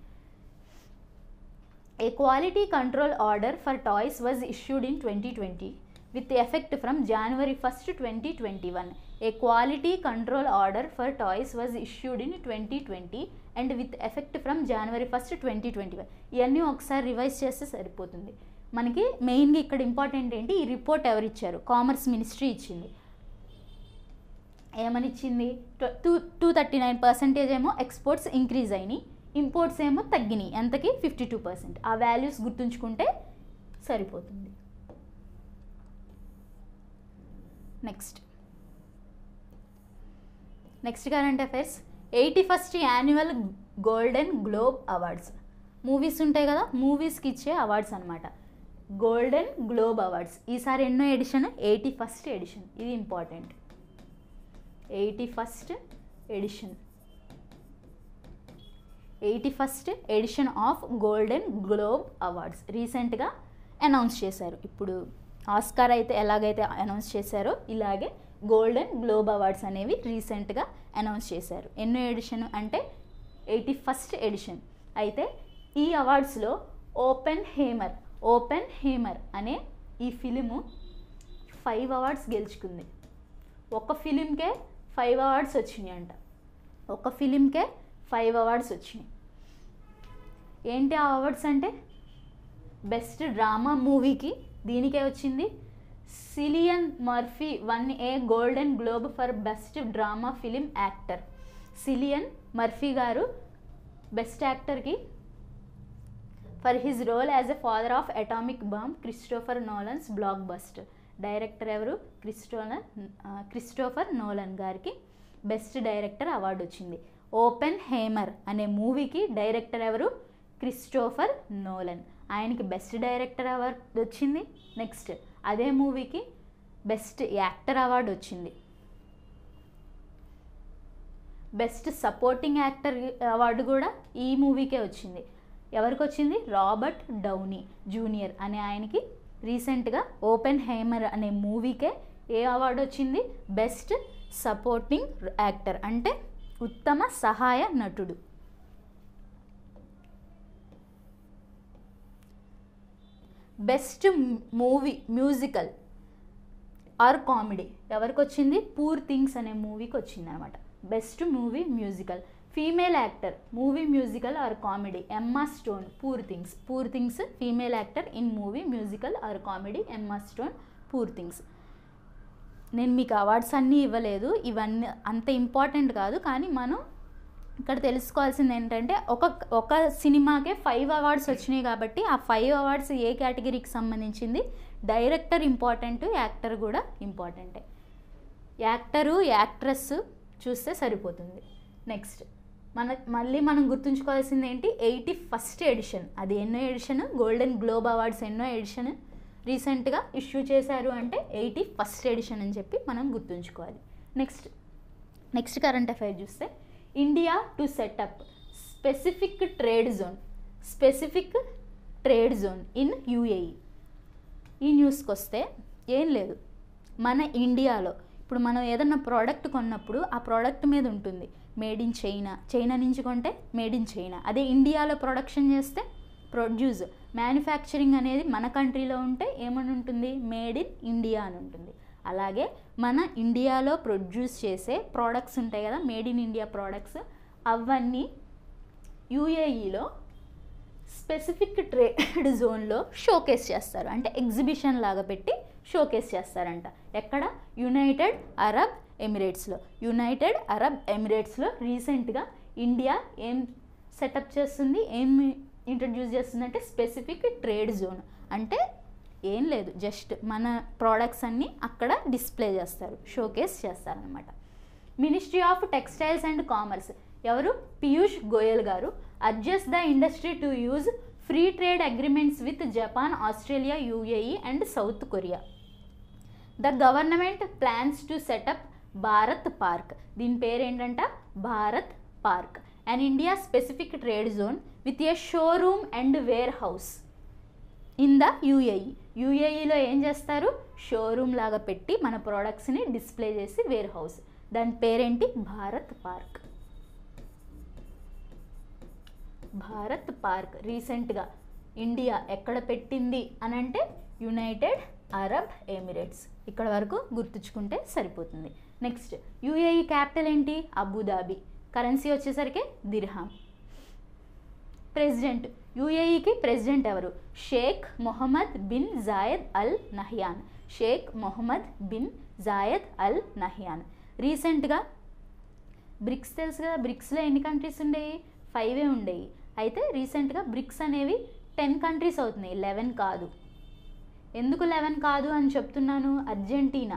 A quality control order for toys was issued in 2020 with effect from January 1st, 2021. A quality control order for toys was issued in 2020 and with effect from January 1st, 2021. ఇవన్నీ ఒకసారి revise చేస్తే సరిపోతుంది మనకి మెయిన్గా ఇక్కడ important ఏంటి ఈ report ఎవరు ఇచ్చారు కామర్స్ మినిస్ట్రీ ఇచ్చింది ఏమని ఇచ్చింది two two thirty nine percentage ఏమో ఎక్స్పోర్ట్స్ ఇంక్రీజ్ అయినాయి ఇంపోర్ట్స్ ఏమో తగ్గినాయి ఎంతకి ఫిఫ్టీ టూ పర్సెంట్ ఆ వాల్యూస్ గుర్తుంచుకుంటే సరిపోతుంది next next current affairs eighty first annual Golden Globe Awards movies ఉంటాయి కదా మూవీస్కి ఇచ్చే అవార్డ్స్ అనమాట గోల్డెన్ గ్లోబ్ అవార్డ్స్ ఈసారి ఎన్నో ఎడిషన్ ఎయిటీ ఫస్ట్ ఎడిషన్ ఇది important eighty first edition eighty first edition of Golden Globe Awards రీసెంట్గా అనౌన్స్ చేశారు ఇప్పుడు ఆస్కార్ అయితే ఎలాగైతే అనౌన్స్ చేశారో ఇలాగే గోల్డెన్ గ్లోబ్ అవార్డ్స్ అనేవి రీసెంట్గా అనౌన్స్ చేశారు ఎన్నో ఎడిషన్ అంటే ఎయిటీ ఫస్ట్ ఎడిషన్ అయితే ఈ అవార్డ్స్లో ఓపెన్ హేమర్ ఓపెన్ హేమర్ అనే ఈ ఫిలిము ఫైవ్ అవార్డ్స్ గెలుచుకుంది ఒక ఫిలింకే ఫైవ్ అవార్డ్స్ వచ్చినాయి అంట ఒక ఫిలింకే ఫైవ్ అవార్డ్స్ వచ్చినాయి ఏంటి ఆ అవార్డ్స్ అంటే బెస్ట్ డ్రామా మూవీకి దీనికే వచ్చింది Cillian Murphy won a Golden Globe for best drama film actor Cillian Murphy గారు బెస్ట్ యాక్టర్కి for his role as a father of atomic bomb Christopher Nolan's blockbuster director ఎవరు క్రిస్టోలన్ Christopher Nolan గారికి best director award వచ్చింది Oppenheimer అనే మూవీకి director ఎవరు Christopher Nolan ఆయనకి బెస్ట్ డైరెక్టర్ అవార్డు వచ్చింది నెక్స్ట్ అదే మూవీకి బెస్ట్ యాక్టర్ అవార్డు వచ్చింది బెస్ట్ సపోర్టింగ్ యాక్టర్ అవార్డు కూడా ఈ మూవీకే వచ్చింది ఎవరికి వచ్చింది రాబర్ట్ డౌనీ జూనియర్ అనే ఆయనకి రీసెంట్గా ఓపెన్ హేమర్ అనే మూవీకే ఏ అవార్డు వచ్చింది బెస్ట్ సపోర్టింగ్ యాక్టర్ అంటే ఉత్తమ సహాయ నటుడు best movie musical or comedy ఎవరికి వచ్చింది పూర్ థింగ్స్ అనే మూవీకి వచ్చింది అనమాట best movie musical female actor movie musical or comedy Emma Stone Poor Things Poor Things female actor in movie musical or comedy Emma Stone Poor Things నేను మీకు awards అన్నీ ఇవ్వలేదు ఇవన్నీ అంత ఇంపార్టెంట్ కాదు కానీ మనం ఇక్కడ తెలుసుకోవాల్సింది ఏంటంటే ఒక ఒక సినిమాకే ఫైవ్ అవార్డ్స్ వచ్చినాయి కాబట్టి ఆ ఫైవ్ అవార్డ్స్ ఏ కేటగిరీకి సంబంధించింది డైరెక్టర్ ఇంపార్టెంట్ యాక్టర్ కూడా ఇంపార్టెంటే యాక్టరు యాక్ట్రెస్ చూస్తే సరిపోతుంది నెక్స్ట్ మన మళ్ళీ మనం గుర్తుంచుకోవాల్సింది ఏంటి ఎయిటీ ఫస్ట్ ఎడిషన్ అది ఎన్నో ఎడిషన్ గోల్డెన్ గ్లోబ్ అవార్డ్స్ ఎన్నో ఎడిషన్ రీసెంట్గా ఇష్యూ చేశారు అంటే ఎయిటీ ఫస్ట్ ఎడిషన్ అని చెప్పి మనం గుర్తుంచుకోవాలి నెక్స్ట్ నెక్స్ట్ కరెంట్ అఫైర్ చూస్తే India to set up specific trade zone specific trade zone in UAE ఈ న్యూస్కి వస్తే ఏం లేదు మన ఇండియాలో ఇప్పుడు మనం ఏదన్నా ప్రోడక్ట్ కొన్నప్పుడు ఆ ప్రోడక్ట్ మీద ఉంటుంది మేడ్ ఇన్ చైనా చైనా నుంచి కొంటే మేడ్ ఇన్ చైనా అదే ఇండియాలో ప్రొడక్షన్ చేస్తే ప్రొడ్యూస్ మ్యానుఫ్యాక్చరింగ్ అనేది మన కంట్రీలో ఉంటే ఏమని ఉంటుంది మేడ్ ఇన్ ఇండియా అని ఉంటుంది అలాగే మన ఇండియాలో ప్రొడ్యూస్ చేసే ప్రోడక్ట్స్ ఉంటాయి కదా మేడ్ ఇన్ ఇండియా ప్రోడక్ట్స్ అవన్నీ యూఏఈలో స్పెసిఫిక్ ట్రేడ్ జోన్లో షోకేస్ చేస్తారు అంటే ఎగ్జిబిషన్ లాగా పెట్టి షోకేస్ చేస్తారంట ఎక్కడ యునైటెడ్ అరబ్ ఎమిరేట్స్లో యునైటెడ్ అరబ్ ఎమిరేట్స్లో రీసెంట్గా ఇండియా ఏం సెటప్ చేస్తుంది ఏం ఇంట్రడ్యూస్ చేస్తుంది అంటే స్పెసిఫిక్ ట్రేడ్ జోన్ అంటే ఏం లేదు జస్ట్ మన ప్రోడక్ట్స్ అన్నీ అక్కడ డిస్ప్లే చేస్తారు షోకేస్ చేస్తారనమాట ministry of textiles and commerce ఎవరు పీయూష్ గోయల్ గారు adjust the industry to use free trade agreements with Japan Australia UAE and South Korea the government plans to set up Bharat Park దీని పేరు ఏంటంట Bharat Park and India specific trade zone with a showroom and warehouse in the UAE యూఏఈలో ఏం చేస్తారు showroom లాగా పెట్టి మన ప్రోడక్ట్స్ని డిస్ప్లే చేసి వేర్ హౌస్ దాని పేరేంటి భారత్ పార్క్ భారత్ పార్క్ రీసెంట్గా ఇండియా ఎక్కడ పెట్టింది అని అంటే యునైటెడ్ అరబ్ ఎమిరేట్స్ ఇక్కడ వరకు గుర్తుంచుకుంటే సరిపోతుంది నెక్స్ట్ యూఏఈ క్యాపిటల్ ఏంటి అబుదాబి కరెన్సీ వచ్చేసరికి దిర్హాం ప్రెసిడెంట్ యూఏఈకి ప్రెసిడెంట్ ఎవరు Sheikh Mohammed bin Zayed al Nahyan Sheikh Mohammed bin Zayed al Nahyan రీసెంట్గా బ్రిక్స్ తెలుసు కదా బ్రిక్స్లో ఎన్ని కంట్రీస్ ఉండేవి ఫైవే ఉండేవి అయితే రీసెంట్గా బ్రిక్స్ అనేవి టెన్ కంట్రీస్ అవుతున్నాయి లెవెన్ కాదు ఎందుకు లెవెన్ కాదు అని చెప్తున్నాను అర్జెంటీనా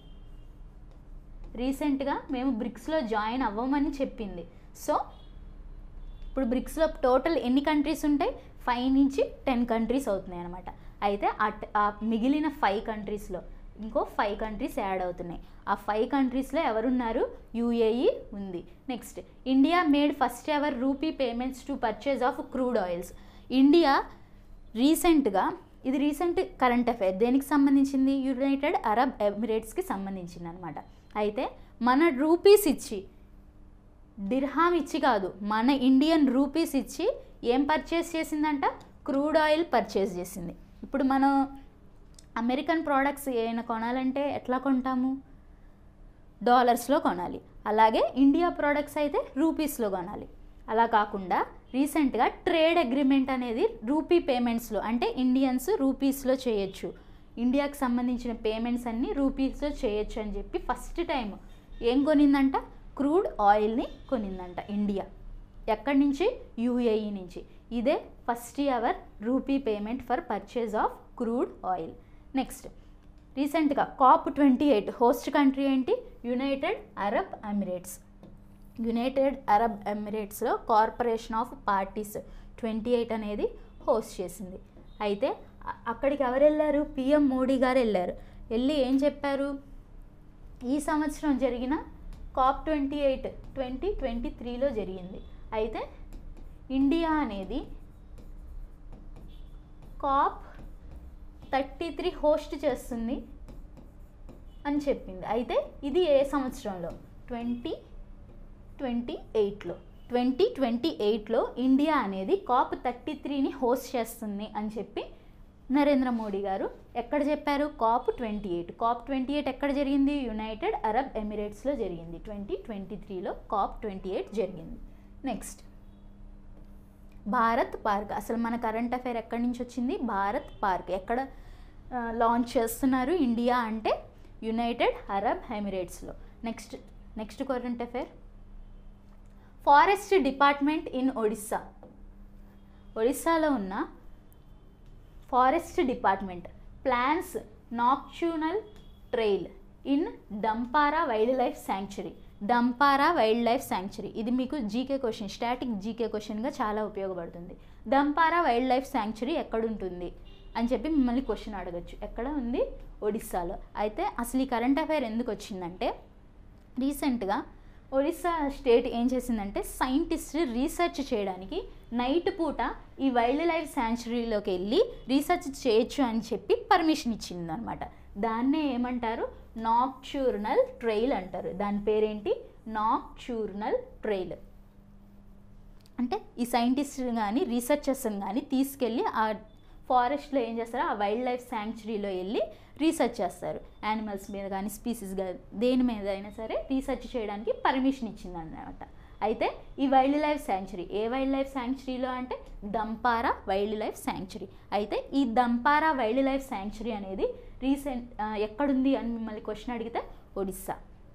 రీసెంట్గా మేము బ్రిక్స్లో జాయిన్ అవ్వమని చెప్పింది సో ఇప్పుడు బ్రిక్స్లో టోటల్ ఎన్ని కంట్రీస్ ఉంటాయి ఫైవ్ నుంచి టెన్ కంట్రీస్ అవుతున్నాయి అనమాట అయితే ఆ ట- ఆ మిగిలిన ఫైవ్ కంట్రీస్లో ఇంకో ఫైవ్ కంట్రీస్ యాడ్ అవుతున్నాయి ఆ ఫైవ్ కంట్రీస్లో ఎవరున్నారు యూఏఈ ఉంది next India made first ever rupee payments to purchase of crude oils India రీసెంట్గా ఇది రీసెంట్ కరెంట్ అఫైర్ దేనికి సంబంధించింది యునైటెడ్ అరబ్ ఎమిరేట్స్కి సంబంధించింది అనమాట అయితే మన రూపీస్ ఇచ్చి డిర్హామ్ ఇచ్చి కాదు మన ఇండియన్ రూపీస్ ఇచ్చి ఏం పర్చేస్ చేసిందంట క్రూడ్ ఆయిల్ పర్చేస్ చేసింది ఇప్పుడు మనం అమెరికన్ ప్రోడక్ట్స్ ఏమైనా కొనాలంటే ఎట్లా కొంటాము డాలర్స్లో కొనాలి అలాగే ఇండియా ప్రోడక్ట్స్ అయితే రూపీస్లో కొనాలి అలా కాకుండా రీసెంట్గా ట్రేడ్ అగ్రిమెంట్ అనేది రూపీ పేమెంట్స్లో అంటే ఇండియన్స్ రూపీస్లో చేయొచ్చు ఇండియాకి సంబంధించిన పేమెంట్స్ అన్నీ రూపీస్లో చేయొచ్చు అని చెప్పి ఫస్ట్ టైం ఏం కొనిందంట క్రూడ్ ఆయిల్ని కొనిందంట ఇండియా ఎక్కడి నుంచి యూఏఈ నుంచి ఇదే first ever rupee payment for purchase of crude oil next రీసెంట్గా COP twenty eight host country ఏంటి United Arab Emirates United Arab ఎమిరేట్స్లో corporation of parties twenty eight అనేది హోస్ట్ చేసింది అయితే అ- అక్కడికి ఎవరు వెళ్ళారు పిఎం మోడీ గారు వెళ్ళారు వెళ్ళి ఏం చెప్పారు ఈ సంవత్సరం జరిగిన COP twenty eight twenty twenty త్రీలో జరిగింది అయితే ఇండియా అనేది కాప్ థర్టీ త్రీ హోస్ట్ చేస్తుంది అని చెప్పింది అయితే ఇది ఏ సంవత్సరంలో ట్వంటీ ట్వంటీ ఎయిట్లో ట్వంటీ ట్వంటీ ఎయిట్లో ఇండియా అనేది కాప్ థర్టీ త్రీని హోస్ట్ చేస్తుంది అని చెప్పి నరేంద్ర మోడీ గారు ఎక్కడ చెప్పారు COP twenty eight COP twenty eight ఎక్కడ జరిగింది యునైటెడ్ అరబ్ ఎమిరేట్స్లో జరిగింది ట్వంటీ ట్వంటీ త్రీలో కాప్ ట్వంటీ ఎయిట్ జరిగింది నెక్స్ట్ భారత్ పార్క్ అసలు మన కరెంట్ అఫైర్ ఎక్కడి నుంచి వచ్చింది భారత్ పార్క్ ఎక్కడ లాంచ్ చేస్తున్నారు ఇండియా అంటే యునైటెడ్ అరబ్ ఎమిరేట్స్లో next next current affair forest department in Odisha ఒడిస్సాలో ఉన్న forest department plans nocturnal trail in Dampara wild life sanctuary Dampara wild life sanctuary ఇది మీకు జీకే క్వశ్చన్ స్టాటిక్ జీకే క్వశ్చన్గా చాలా ఉపయోగపడుతుంది దంపారా వైల్డ్ లైఫ్ శాంక్చురీ ఎక్కడుంటుంది అని చెప్పి మిమ్మల్ని క్వశ్చన్ అడగచ్చు ఎక్కడ ఉంది ఒడిస్సాలో అయితే అసలు ఈ కరెంట్ అఫైర్ ఎందుకు వచ్చిందంటే రీసెంట్గా ఒడిస్సా స్టేట్ ఏం చేసిందంటే సైంటిస్ట్ రీసెర్చ్ చేయడానికి నైట్ పూట ఈ వైల్డ్ లైఫ్ శాంచురీలోకి వెళ్ళి రీసెర్చ్ చేయొచ్చు అని చెప్పి పర్మిషన్ ఇచ్చింది అనమాట దాన్నే ఏమంటారు నాక్చూర్నల్ ట్రైల్ అంటారు దాని పేరేంటి నాక్చూర్నల్ ట్రైల్ అంటే ఈ సైంటిస్టులు కానీ రీసెర్చర్స్ని కానీ తీసుకెళ్ళి ఆ ఫారెస్ట్లో ఏం చేస్తారు ఆ వైల్డ్ లైఫ్ శాంక్చురీలో వెళ్ళి రీసెర్చ్ చేస్తారు యానిమల్స్ మీద కానీ స్పీసీస్ కానీ దేని మీద అయినా సరే రీసెర్చ్ చేయడానికి పర్మిషన్ ఇచ్చింది అన్నమాట అయితే ఈ వైల్డ్ లైఫ్ శాంక్చురీ ఏ వైల్డ్ లైఫ్ శాంక్చురీలో అంటే దంపారా వైల్డ్ లైఫ్ శాంక్చురీ అయితే ఈ దంపారా వైల్డ్ లైఫ్ శాంక్చురీ అనేది రీసెంట్ ఎక్కడుంది అని మిమ్మల్ని క్వశ్చన్ అడిగితే Odisha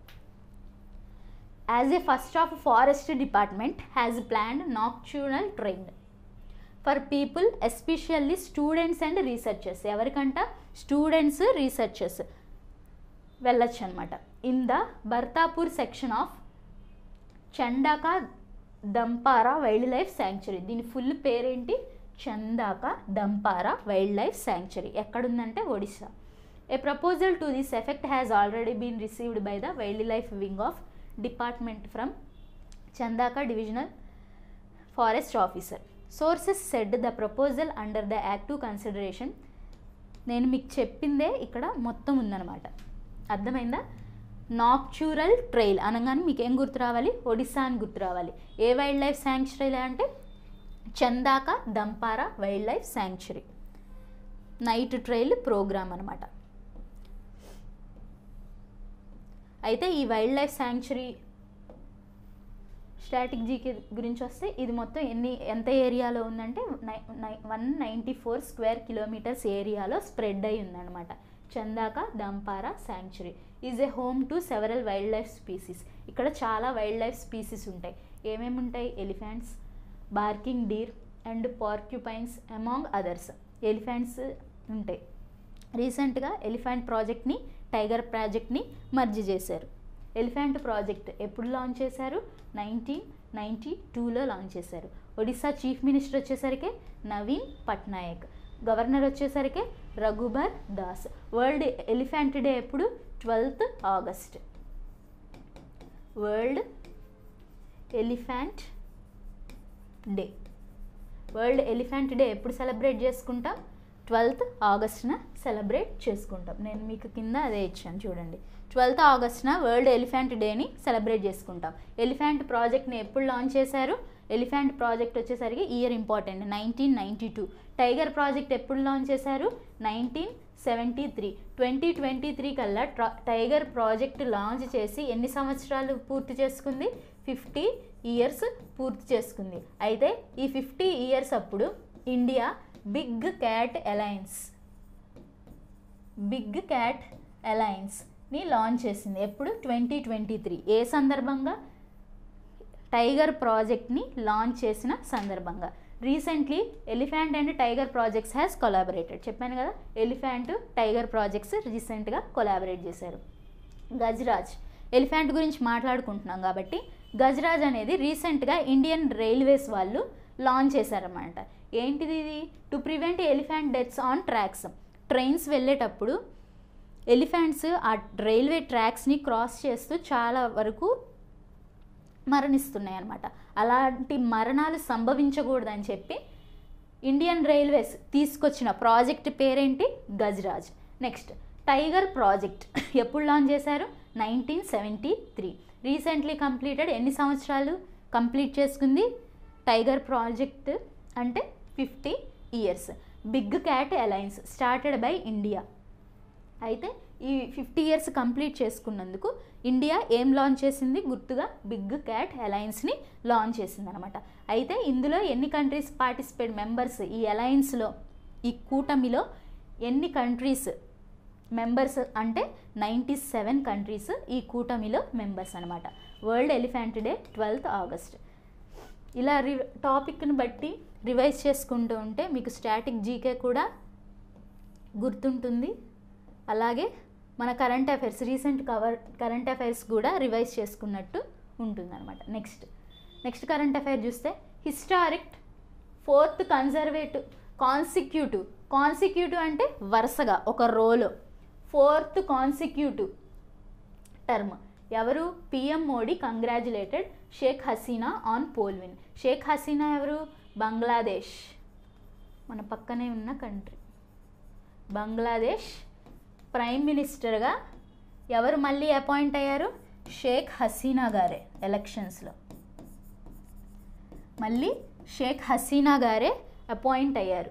as a first of forest department has planned nocturnal train for people especially students and researchers ఎవరికంట స్టూడెంట్స్ రీసెర్చర్స్ వెళ్ళొచ్చు అనమాట in the Bartapur section of Chandaka Dampara wild life sanctuary దీని ఫుల్ పేరేంటి Chandaka Dampara wild life sanctuary ఎక్కడుందంటే Odisha a proposal to this effect has already been received by the wild life wing of department from Chandaka divisional forest officer sources said the proposal under the active consideration నేను మీకు చెప్పిందే ఇక్కడ మొత్తం ఉందన్నమాట అర్థమైందా నాక్చురల్ trial అనగానే మీకు ఏం గుర్తు రావాలి ఒడిస్సా అని గుర్తు రావాలి ఏ వైల్డ్ లైఫ్ శాంక్చురీ అంటే Chandaka Dampara wild life sanctuary night trail program అనమాట అయితే ఈ wild life sanctuary static GK గురించి వస్తే ఇది మొత్తం ఎన్ని ఎంత ఏరియాలో ఉందంటే one ninety four square kilometres ఏరియాలో స్ప్రెడ్ అయి ఉందన్నమాట Chandaka Dampara sanctuary is a home to several wild life species ఇక్కడ చాలా వైల్డ్ లైఫ్ స్పీసీస్ ఉంటాయి ఏమేమి ఉంటాయి elephants barking deer and porcupines among others elephants ఉంటాయి రీసెంట్గా ఎలిఫెంట్ ప్రాజెక్ట్ని టైగర్ ప్రాజెక్ట్ని మర్జ్ చేశారు ఎలిఫెంట్ ప్రాజెక్ట్ ఎప్పుడు లాంచ్ చేశారు నైన్టీన్ నైంటీ టూలో లాంచ్ చేశారు ఒడిశా చీఫ్ మినిస్టర్ వచ్చేసరికి నవీన్ పట్నాయక్ గవర్నర్ వచ్చేసరికి Raghubar Das world elephant day ఎప్పుడు twelfth August world elephant day world elephant day ఎప్పుడు సెలబ్రేట్ చేసుకుంటాం ట్వెల్త్ ఆగస్ట్న సెలబ్రేట్ చేసుకుంటాం నేను మీకు కింద అదే ఇచ్చాను చూడండి ట్వెల్త్ ఆగస్ట్న వరల్డ్ ఎలిఫెంట్ డేని సెలబ్రేట్ చేసుకుంటాం ఎలిఫెంట్ ప్రాజెక్ట్ని ఎప్పుడు లాంచ్ చేశారు ఎలిఫెంట్ ప్రాజెక్ట్ వచ్చేసరికి year important nineteen ninety two tiger project ఎప్పుడు లాంచ్ చేశారు nineteen seventy three twenty twenty three కల్లా ట్రా టైగర్ ప్రాజెక్ట్ లాంచ్ చేసి ఎన్ని సంవత్సరాలు పూర్తి చేసుకుంది ఫిఫ్టీ ఇయర్స్ పూర్తి చేసుకుంది అయితే ఈ ఫిఫ్టీ ఇయర్స్ అప్పుడు India big cat alliance big cat అలయన్స్ని లాంచ్ చేసింది ఎప్పుడు ట్వంటీ ట్వంటీ త్రీ ఏ సందర్భంగా టైగర్ ప్రాజెక్ట్ని లాంచ్ చేసిన సందర్భంగా recently elephant and tiger projects has collaborated చెప్పాను కదా ఎలిఫెంట్ టైగర్ ప్రాజెక్ట్స్ రీసెంట్గా కొలాబరేట్ చేశారు గజరాజ్ ఎలిఫెంట్ గురించి మాట్లాడుకుంటున్నాం కాబట్టి గజరాజ్ అనేది రీసెంట్గా ఇండియన్ రైల్వేస్ వాళ్ళు లాంచ్ చేశారన్నమాట ఏంటిది ఇది to prevent elephant deaths on tracks trains వెళ్ళేటప్పుడు ఎలిఫెంట్స్ ఆ రైల్వే ట్రాక్స్ని క్రాస్ చేస్తూ చాలా వరకు మరణిస్తున్నాయి అన్నమాట అలాంటి మరణాలు సంభవించకూడదని చెప్పి ఇండియన్ రైల్వేస్ తీసుకొచ్చిన ప్రాజెక్ట్ పేరేంటి గజరాజ్ నెక్స్ట్ టైగర్ ప్రాజెక్ట్ ఎప్పుడు లాంచ్ చేశారు nineteen seventy three recently completed ఎన్ని సంవత్సరాలు కంప్లీట్ చేసుకుంది టైగర్ ప్రాజెక్ట్ అంటే fifty years big cat alliance started by India అయితే ఈ ఫిఫ్టీ ఇయర్స్ కంప్లీట్ చేసుకున్నందుకు ఇండియా ఏం లాంచ్ చేసింది గుర్తుగా బిగ్ క్యాట్ అలయన్స్ని లాంచ్ చేసింది అనమాట అయితే ఇందులో ఎన్ని కంట్రీస్ పార్టిసిపేట్ మెంబర్స్ ఈ అలయన్స్లో ఈ కూటమిలో ఎన్ని కంట్రీస్ మెంబర్స్ అంటే నైంటీ సెవెన్ కంట్రీస్ ఈ కూటమిలో మెంబర్స్ అనమాట world elephant day twelfth August ఇలా రి టాపిక్ని బట్టి రివైజ్ చేసుకుంటూ ఉంటే మీకు స్టాటిక్ జీకే కూడా గుర్తుంటుంది అలాగే మన current affairs recent cover current affairs కూడా రివైజ్ చేసుకున్నట్టు ఉంటుందన్నమాట నెక్స్ట్ నెక్స్ట్ కరెంట్ అఫైర్ చూస్తే historic fourth conservative consecutive consecutive అంటే వరుసగా ఒక రోలో ఫోర్త్ కాన్సిక్యూటివ్ టర్మ్ ఎవరు PM Modi congratulated Sheikh Hasina on poll win Sheikh Hasina ఎవరు బంగ్లాదేశ్ మన పక్కనే ఉన్న కంట్రీ బంగ్లాదేశ్ ప్రైమ్ మినిస్టర్గా ఎవరు మళ్ళీ అపాయింట్ అయ్యారు షేక్ హసీనా గారే ఎలక్షన్స్లో మళ్ళీ షేక్ హసీనా గారే అపాయింట్ అయ్యారు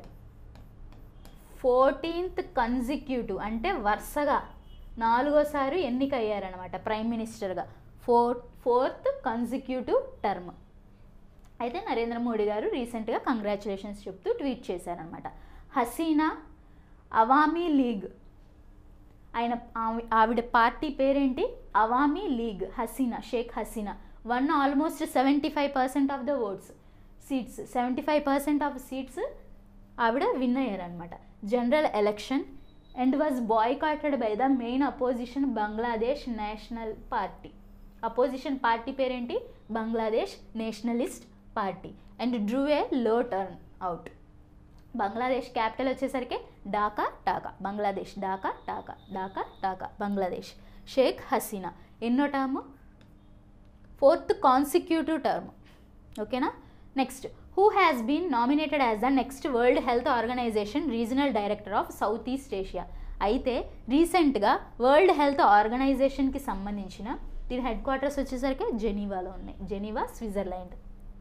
ఫోర్టీన్త్ కన్జిక్యూటివ్ అంటే వరుసగా నాలుగోసారి ఎన్నిక అయ్యారనమాట ప్రైమ్ మినిస్టర్గా ఫోర్ ఫోర్త్ కన్జిక్యూటివ్ టర్మ్ అయితే నరేంద్ర మోడీ గారు రీసెంట్గా కంగ్రాచులేషన్స్ చెప్తూ ట్వీట్ చేశారనమాట హసీనా అవామీ లీగ్ ఆయన ఆవి- ఆవిడ పార్టీ పేరేంటి Awami League Hasina Sheikh Hasina won almost seventy five percent of the votes seats seventy five percent of seats ఆవిడ విన్ అయ్యారనమాట general election and was boycotted by the main opposition Bangladesh Nationalist Party opposition party పేరేంటి Bangladesh Nationalist Party and drew a low turn out Bangladesh capital వచ్చేసరికి ఢాకా ఢాకా బంగ్లాదేశ్ ఢాకా ఢాకా ఢాకా ఢాకా బంగ్లాదేశ్ షేక్ హసీనా ఎన్నో term fourth consecutive term ఓకేనా next who has been nominated as the next World Health Organization regional director of South East Asia అయితే రీసెంట్గా World health ఆర్గనైజేషన్కి సంబంధించిన దీని head quarters వచ్చేసరికి జెనీవాలో ఉన్నాయి జెనీవా స్విట్జర్లాండ్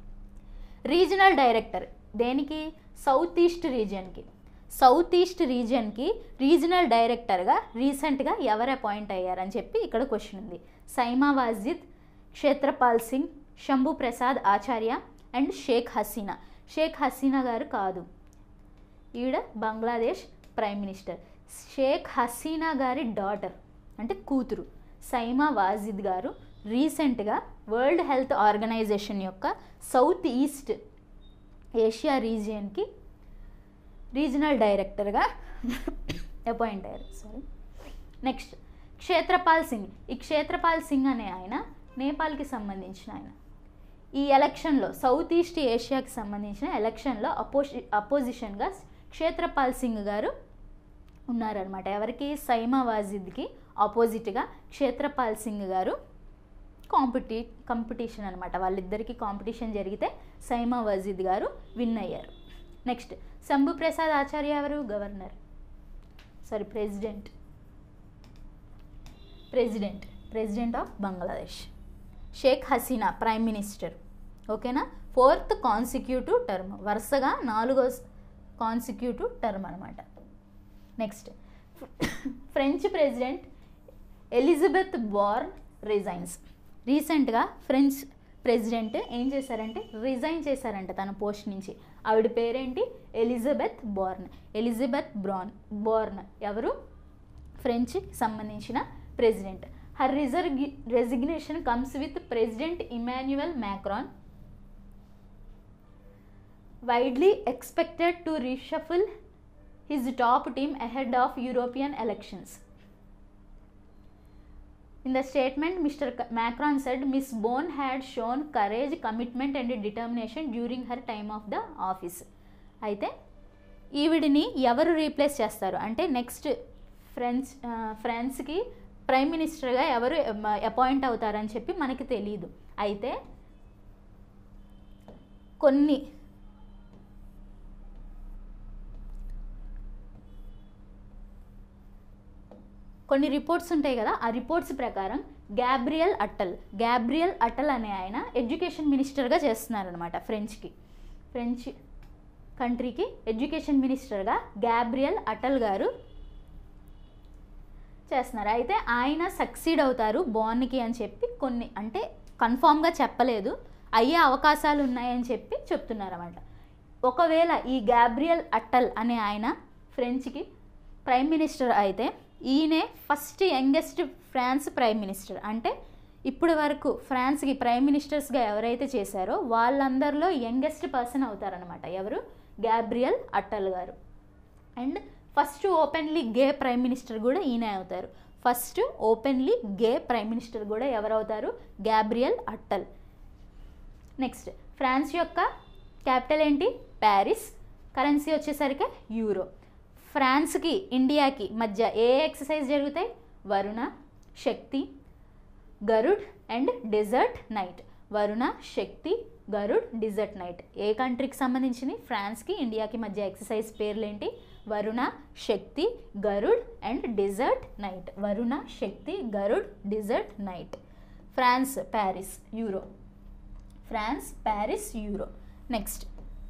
రీజనల్ డైరెక్టర్ దేనికి సౌత్ ఈస్ట్ రీజియన్కి సౌత్ ఈస్ట్ రీజియన్కి రీజనల్ డైరెక్టర్గా రీసెంట్గా ఎవరు అపాయింట్ అయ్యారని చెప్పి ఇక్కడ క్వశ్చన్ ఉంది సైమా వాజిద్ క్షేత్రపాల్ సింగ్ శంభు ప్రసాద్ ఆచార్య అండ్ షేక్ హసీనా షేక్ హసీనా గారు కాదు ఈవిడ బంగ్లాదేశ్ ప్రైమ్ మినిస్టర్ షేక్ హసీనా గారి డాటర్ అంటే కూతురు సైమా వాజిద్ గారు రీసెంట్గా వరల్డ్ హెల్త్ ఆర్గనైజేషన్ యొక్క సౌత్ ఈస్ట్ ఏషియా రీజియన్కి రీజనల్ డైరెక్టర్గా అపాయింట్ అయ్యారు సారీ నెక్స్ట్ క్షేత్రపాల్ సింగ్ ఈ క్షేత్రపాల్ సింగ్ అనే ఆయన నేపాల్కి సంబంధించిన ఆయన ఈ ఎలక్షన్లో సౌత్ ఈస్ట్ ఏషియాకి సంబంధించిన ఎలక్షన్లో అపోజి అపోజిషన్గా క్షేత్రపాల్ సింగ్ గారు ఉన్నారనమాట ఎవరికి సైమా వాజిద్కి ఆపోజిట్గా క్షేత్రపాల్ సింగ్ గారు కాంపిటీ కాంపిటీషన్ అనమాట వాళ్ళిద్దరికి కాంపిటీషన్ జరిగితే సైమా వజీద్ గారు విన్ అయ్యారు నెక్స్ట్ శంభు ప్రసాద్ ఆచార్య ఎవరు governor sorry president president president of Bangladesh Sheikh Hasina prime minister ఓకేనా ఫోర్త్ కాన్సిక్యూటివ్ టర్మ్ వరుసగా నాలుగో కాన్సిక్యూటివ్ టర్మ్ అనమాట next French president Elizabeth Borne resigns రీసెంట్గా ఫ్రెంచ్ ప్రెసిడెంట్ ఏం చేశారంటే రిజైన్ చేశారంట తన పోస్ట్ నుంచి ఆవిడ పేరేంటి Elizabeth Borne Elizabeth Borne Borne ఎవరు ఫ్రెంచ్కి సంబంధించిన president her reserve resignation comes with president Emmanuel Macron widely expected to reshuffle his top team ahead of European elections In the statement, Mr. K- Macron said Miss Bone had shown courage, commitment and determination during her time of the office. అయితే ఈవిడిని ఎవరు replace చేస్తారు అంటే next French ఫ్రాన్స్కి prime మినిస్టర్గా ఎవరు appoint అవుతారని చెప్పి మనకి తెలియదు అయితే కొన్ని కొన్ని రిపోర్ట్స్ ఉంటాయి కదా ఆ రిపోర్ట్స్ ప్రకారం గ్యాబ్రియల్ అటల్ గ్యాబ్రియల్ అటల్ అనే ఆయన ఎడ్యుకేషన్ మినిస్టర్గా చేస్తున్నారనమాట ఫ్రెంచ్కి ఫ్రెంచ్ కంట్రీకి ఎడ్యుకేషన్ మినిస్టర్గా గ్యాబ్రియల్ అటల్ గారు చేస్తున్నారు అయితే ఆయన సక్సీడ్ అవుతారు బోర్న్కి అని చెప్పి కొన్ని అంటే కన్ఫామ్గా చెప్పలేదు అయ్యే అవకాశాలు ఉన్నాయని చెప్పి చెప్తున్నారన్నమాట ఒకవేళ ఈ గ్యాబ్రియల్ అట్టల్ అనే ఆయన ఫ్రెంచ్కి ప్రైమ్ మినిస్టర్ అయితే ఈయనే first youngest France prime minister అంటే ఇప్పటి వరకు ఫ్రాన్స్కి ప్రైమ్ మినిస్టర్స్గా ఎవరైతే చేశారో వాళ్ళందరిలో యంగెస్ట్ పర్సన్ అవుతారనమాట ఎవరు Gabriel Attal garu and first openly gay prime minister కూడా ఈయనే అవుతారు first openly gay prime minister కూడా ఎవరవుతారు గ్యాబ్రియల్ అట్టల్ నెక్స్ట్ ఫ్రాన్స్ యొక్క క్యాపిటల్ ఏంటి ప్యారిస్ కరెన్సీ వచ్చేసరికి యూరో ఫ్రాన్స్కి ఇండియాకి మధ్య ఏ ఎక్సర్సైజ్ జరుగుతాయి Varuna Shakti Garud and Desert Knight Varuna Shakti Garud Desert Knight ఏ కంట్రీకి సంబంధించింది ఫ్రాన్స్కి ఇండియాకి మధ్య ఎక్సర్సైజ్ పేర్లేంటి Varuna Shakti Garud and Desert Knight Varuna Shakti Garud Desert Knight France Paris euro France Paris euro next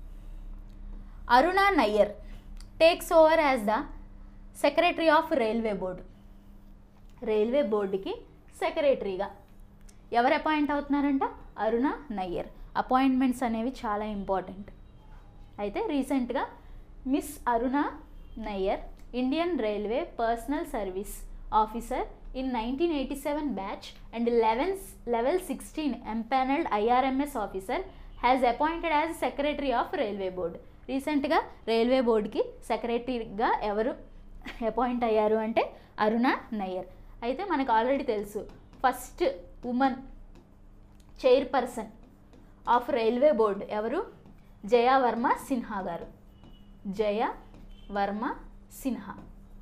Aruna Nayyar takes over as the secretary of railway board railway బోర్డుకి సెక్రటరీగా ఎవరు అపాయింట్ అవుతున్నారంట అరుణ నయ్యర్ అపాయింట్మెంట్స్ అనేవి చాలా ఇంపార్టెంట్ అయితే రీసెంట్గా miss Aruna Nayyar Indian railway personnel service officer in nineteen eighty seven batch and eleven level sixteen empanelled IRMS officer has appointed as secretary of railway board రీసెంట్గా railway బోర్డుకి సెక్రటరీగా ఎవరు అపాయింట్ అయ్యారు అంటే అరుణ నయ్యర్ అయితే మనకు ఆల్రెడీ తెలుసు first women chairperson of railway board ఎవరు జయా వర్మ సిన్హా గారు జయ వర్మ సిన్హా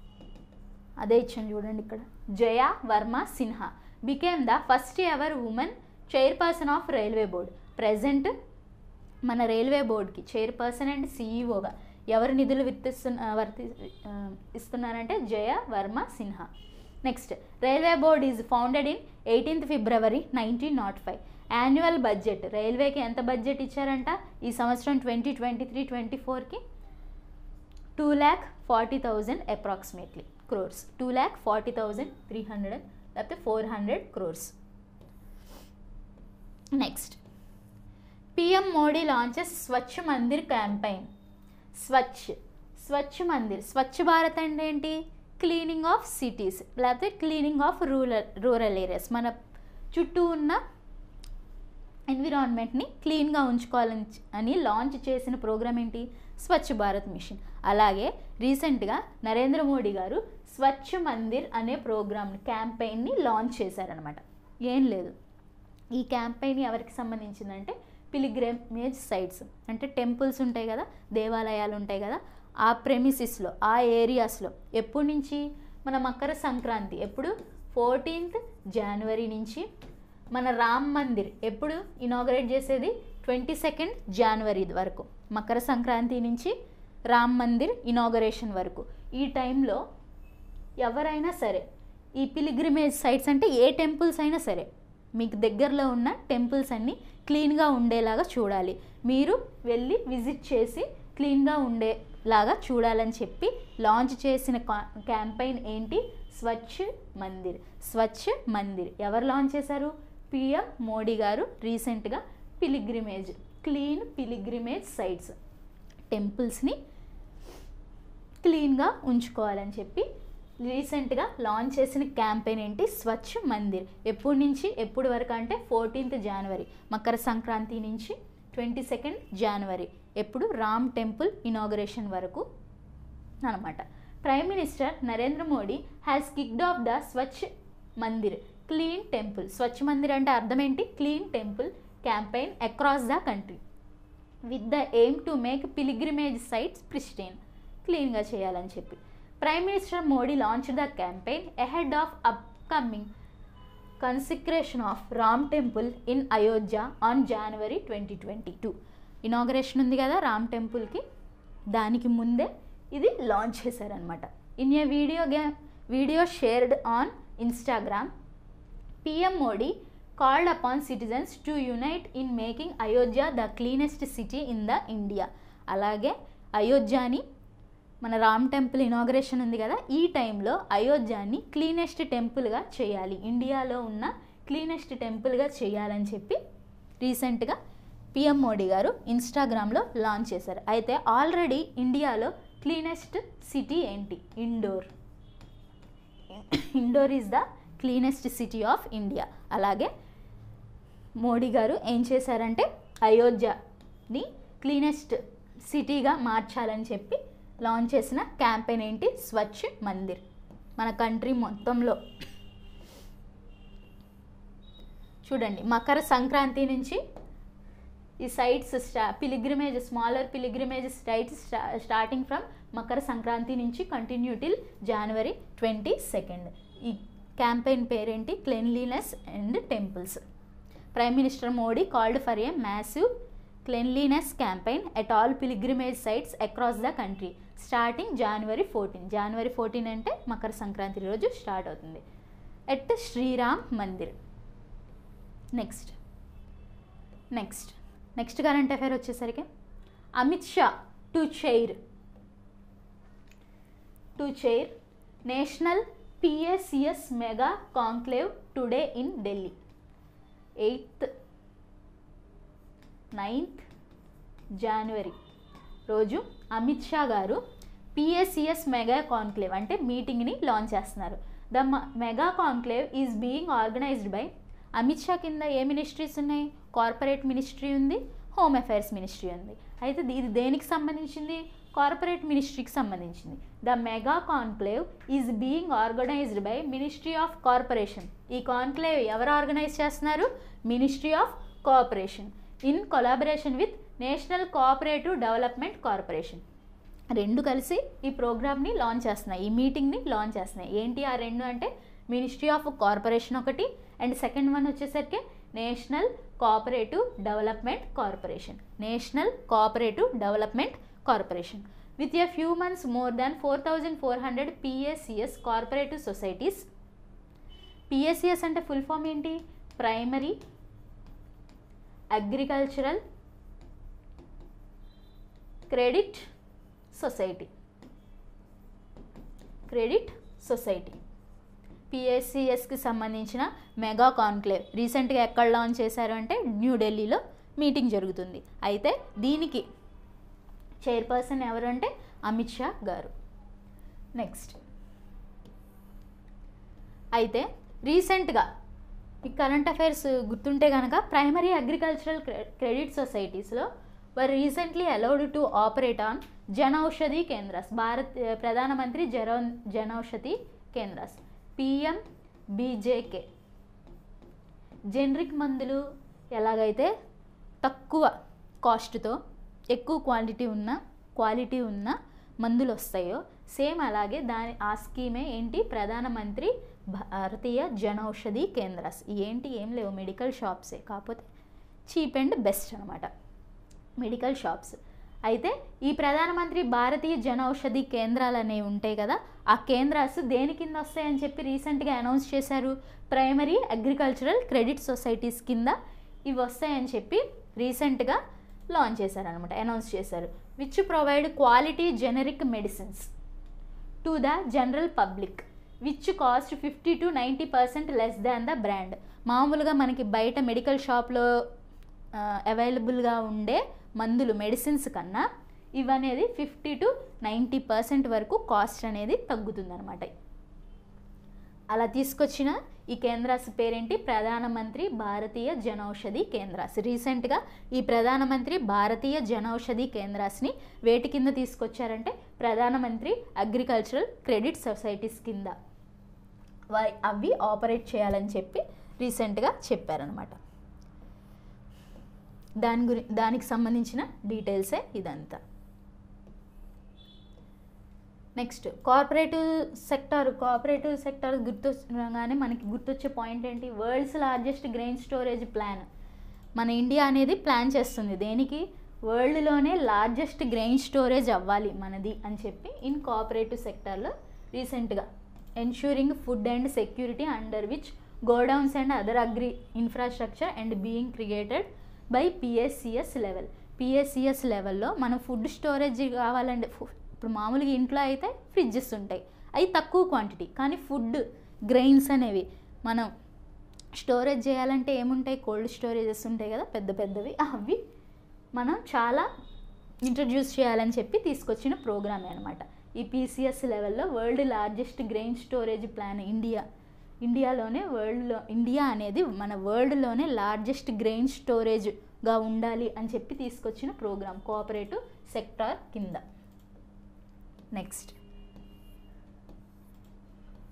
అదే ఇచ్చాను చూడండి ఇక్కడ Jaya Verma Sinha became the first ever women chairperson of railway board present మన రైల్వే బోర్డ్కి చైర్పర్సన్ అండ్ సీఈఓగా ఎవరు నిధులు విత్తిస్తున్న వర్తి ఆ, ఇస్తున్నారంటే Jaya Verma Sinha next railway board is founded in eighteenth February nineteen not five annual budget రైల్వేకి ఎంత బడ్జెట్ ఇచ్చారంట ఈ సంవత్సరం ట్వంటీ ట్వంటీ త్రీ ట్వంటీ ఫోర్కి two lakh forty thousand approximately crores two lakh forty thousand three hundred లేకపోతే four hundred crores next PM Modi launches Swachh Mandir campaign Swachh Swachh Mandir Swachh Bharat అంటే ఏంటి cleaning of cities లేకపోతే cleaning of rural rural areas మన చుట్టూ ఉన్న ఎన్విరాన్మెంట్ని క్లీన్గా ఉంచుకోవాలని చ- అని లాంచ్ చేసిన ప్రోగ్రామ్ ఏంటి స్వచ్ఛ భారత్ మిషన్ అలాగే రీసెంట్గా నరేంద్ర మోడీ గారు స్వచ్ఛ మందిర్ అనే ప్రోగ్రామ్ క్యాంపెయిన్ని లాంచ్ చేశారనమాట ఏం లేదు ఈ క్యాంపెయిన్ ఎవరికి సంబంధించిందంటే పిలిగ్రమేజ్ సైట్స్ అంటే టెంపుల్స్ ఉంటాయి కదా దేవాలయాలు ఉంటాయి కదా ఆ ప్రెమిసిస్లో ఆ ఏరియాస్లో ఎప్పటి నుంచి మన మకర సంక్రాంతి ఎప్పుడు ఫోర్టీన్త్ జనవరి నుంచి మన రామ్ మందిర్ ఎప్పుడు ఇనాగరేట్ చేసేది ట్వంటీ సెకండ్ జనవరి వరకు మకర సంక్రాంతి నుంచి రామ్ మందిర్ ఇనాగరేషన్ వరకు ఈ టైంలో ఎవరైనా సరే ఈ పిలిగ్రిమేజ్ సైట్స్ అంటే ఏ టెంపుల్స్ అయినా సరే మీకు దగ్గరలో ఉన్న టెంపుల్స్ అన్నీ క్లీన్గా ఉండేలాగా చూడాలి మీరు వెళ్ళి విజిట్ చేసి క్లీన్గా ఉండేలాగా చూడాలని చెప్పి లాంచ్ చేసిన క్యాంపెయిన్ ఏంటి స్వచ్ఛ మందిర్ స్వచ్ఛ మందిర్ ఎవరు లాంచ్ చేశారు పిఎం మోడీ గారు రీసెంట్గా పిలిగ్రిమేజ్ క్లీన్ పిలిగ్రిమేజ్ సైట్స్ టెంపుల్స్ని క్లీన్గా ఉంచుకోవాలని చెప్పి రీసెంట్గా లాంచ్ చేసిన క్యాంపెయిన్ ఏంటి స్వచ్ఛ మందిర్ ఎప్పటి నుంచి ఎప్పుడు వరకు అంటే ఫోర్టీన్త్ జనవరి మకర సంక్రాంతి నుంచి ట్వంటీ సెకండ్ జనవరి ఎప్పుడు రామ్ టెంపుల్ ఇనాగరేషన్ వరకు అనమాట prime minister Narendra Modi has kicked off the Swachh Mandir clean temple Swachh Mandir అంటే అర్థం ఏంటి clean temple campaign across the country with the aim to make pilgrimage sites pristine క్లీన్గా చేయాలని చెప్పి prime minister Modi launch the campaign ahead of upcoming consecration of Ram temple in Ayodhya on January twenty twenty two inauguration ఉంది కదా రామ్ టెంపుల్కి దానికి ముందే ఇది launch చేశారనమాట in A video game video shared on Instagram PM Modi called upon citizens to unite in making Ayodhya the cleanest city in the India అలాగే అయోధ్యని మన రామ్ టెంపుల్ ఇనాగరేషన్ ఉంది కదా ఈ టైంలో అయోధ్యని క్లీనెస్ట్ టెంపుల్గా చేయాలి ఇండియాలో ఉన్న క్లీనెస్ట్ టెంపుల్గా చేయాలని చెప్పి రీసెంట్గా పిఎం మోడీ గారు ఇన్స్టాగ్రామ్లో లాంచ్ చేశారు అయితే ఆల్రెడీ ఇండియాలో క్లీనెస్ట్ సిటీ ఏంటి Indore Indore is the cleanest city of India అలాగే మోడీ గారు ఏం చేశారంటే అయోధ్యని క్లీనెస్ట్ సిటీగా మార్చాలని చెప్పి లాంచ్ చేసిన క్యాంపెయిన్ ఏంటి స్వచ్ఛ మందిర్ మన కంట్రీ మొత్తంలో చూడండి మకర సంక్రాంతి నుంచి ఈ సైట్స్ స్టా పిలిగ్రిమేజ్ స్మాలర్ పిలిగ్రిమేజ్ సైట్స్ స్టా స్టార్టింగ్ ఫ్రమ్ మకర సంక్రాంతి నుంచి continue till January twenty second ఈ క్యాంపెయిన్ పేరేంటి cleanliness and temples prime minister Modi called for a massive cleanliness campaign at all pilgrimage sites across the country starting January fourteen January fourteen అంటే మకర సంక్రాంతి రోజు start అవుతుంది at Shriram Mandir next next next current affair వచ్చేసరికి Amit Shah to chair to chair national PSCS mega conclave today in Delhi eighth ninth January రోజు అమిత్ షా గారు PSCS mega conclave అంటే మీటింగ్ని launch చేస్తున్నారు the mega conclave is being organised by Amit Shah కింద ఏ ministries ఉన్నాయి corporate ministry ఉంది హోమ్ అఫైర్స్ మినిస్ట్రీ ఉంది అయితే ఇది దేనికి సంబంధించింది కార్పొరేట్ మినిస్ట్రీకి సంబంధించింది the mega conclave is being organised by ministry of corporation ఈ కాన్క్లేవ్ ఎవరు ఆర్గనైజ్ చేస్తున్నారు ministry of cooperation in collaboration with national cooperative development corporation రెండు కలిసి ఈ ప్రోగ్రామ్ని లాంచ్ చేస్తున్నాయి ఈ మీటింగ్ని లాంచ్ చేస్తున్నాయి ఏంటి ఆ రెండు అంటే మినిస్ట్రీ ఆఫ్ కార్పొరేషన్ ఒకటి అండ్ సెకండ్ వన్ వచ్చేసరికి national cooperative development corporation national cooperative development corporation with a few months more than four thousand four hundred PSCS corporative societies PSCS అంటే ఫుల్ ఫామ్ ఏంటి primary agricultural credit society credit society పిఎస్సిఎస్కి సంబంధించిన mega conclave రీసెంట్గా ఎక్కడ launch చేశారు అంటే న్యూఢిల్లీలో meeting జరుగుతుంది అయితే దీనికి చైర్పర్సన్ ఎవరు అంటే అమిత్ షా గారు నెక్స్ట్ అయితే రీసెంట్గా ఈ కరెంట్ అఫైర్స్ గుర్తుంటే కనుక ప్రైమరీ అగ్రికల్చరల్ క్రెడిట్ సొసైటీస్లో were recently allowed to operate on Janaushadhi Kendras Bharat Pradhanmantri Jan Janaushadhi Kendras PM BJK generic మందులు ఎలాగైతే తక్కువ కాస్ట్తో ఎక్కువ క్వాంటిటీ ఉన్న క్వాలిటీ ఉన్న మందులు వస్తాయో సేమ్ అలాగే దాని ఆ స్కీమే ఏంటి ప్రధానమంత్రి భారతీయ జనౌషధి కేంద్రాస్ ఏంటి ఏం లేవు మెడికల్ షాప్సే కాకపోతే చీప్ అండ్ బెస్ట్ అనమాట మెడికల్ షాప్స్ అయితే ఈ ప్రధానమంత్రి భారతీయ జనౌషధి కేంద్రాలు అనేవి ఉంటాయి కదా ఆ కేంద్రాస్ దేని కింద వస్తాయని చెప్పి రీసెంట్గా అనౌన్స్ చేశారు ప్రైమరీ అగ్రికల్చరల్ క్రెడిట్ సొసైటీస్ కింద ఇవి వస్తాయని చెప్పి రీసెంట్గా లాంచ్ చేశారనమాట అనౌన్స్ చేశారు which provide quality generic medicines to the general public which cost fifty to ninety percent less than the brand మామూలుగా మనకి బయట మెడికల్ షాప్లో అవైలబుల్గా ఉండే మందులు మెడిసిన్స్ కన్నా ఇవనేది ఫిఫ్టీ టు నైంటీ పర్సెంట్ వరకు కాస్ట్ అనేది తగ్గుతుందన్నమాట అలా తీసుకొచ్చిన ఈ కేంద్రాస్ పేరేంటి ప్రధానమంత్రి భారతీయ జనౌషధి కేంద్రాస్ రీసెంట్గా ఈ ప్రధానమంత్రి భారతీయ జనౌషధి కేంద్రాస్ని వేటి కింద తీసుకొచ్చారంటే ప్రధానమంత్రి అగ్రికల్చరల్ క్రెడిట్ సొసైటీస్ కింద వా- అవి ఆపరేట్ చేయాలని చెప్పి రీసెంట్గా చెప్పారనమాట దాని గురి దానికి సంబంధించిన డీటెయిల్సే ఇదంతా next cooperative sector cooperative sector గుర్తొచ్చగానే మనకి గుర్తొచ్చే పాయింట్ ఏంటి world's largest grain storage plan మన ఇండియా అనేది ప్లాన్ చేస్తుంది దేనికి వరల్డ్లోనే లార్జెస్ట్ గ్రెయిన్ స్టోరేజ్ అవ్వాలి మనది అని చెప్పి ఇన్ కోఆపరేటివ్ సెక్టార్లో రీసెంట్గా ensuring food and security under which godowns and other agri infrastructure and being created by PSCS level PSCS లెవెల్లో మనం ఫుడ్ స్టోరేజ్ కావాలంటే ఫు- ఇప్పుడు మామూలుగా ఇంట్లో అయితే ఫ్రిడ్జెస్ ఉంటాయి అవి తక్కువ క్వాంటిటీ కానీ ఫుడ్ గ్రెయిన్స్ అనేవి మనం స్టోరేజ్ చేయాలంటే ఏముంటాయి కోల్డ్ స్టోరేజెస్ ఉంటాయి కదా పెద్ద పెద్దవి అవి మనం చాలా ఇంట్రడ్యూస్ చేయాలని చెప్పి తీసుకొచ్చిన ప్రోగ్రామే అనమాట ఈ పీసీఎస్ లెవెల్లో world largest grain storage plan India ఇండియాలోనే వరల్డ్లో ఇండియా అనేది మన వరల్డ్లోనే లార్జెస్ట్ గ్రెయిన్ స్టోరేజ్గా ఉండాలి అని చెప్పి తీసుకొచ్చిన ప్రోగ్రామ్ కోఆపరేటివ్ సెక్టార్ కింద నెక్స్ట్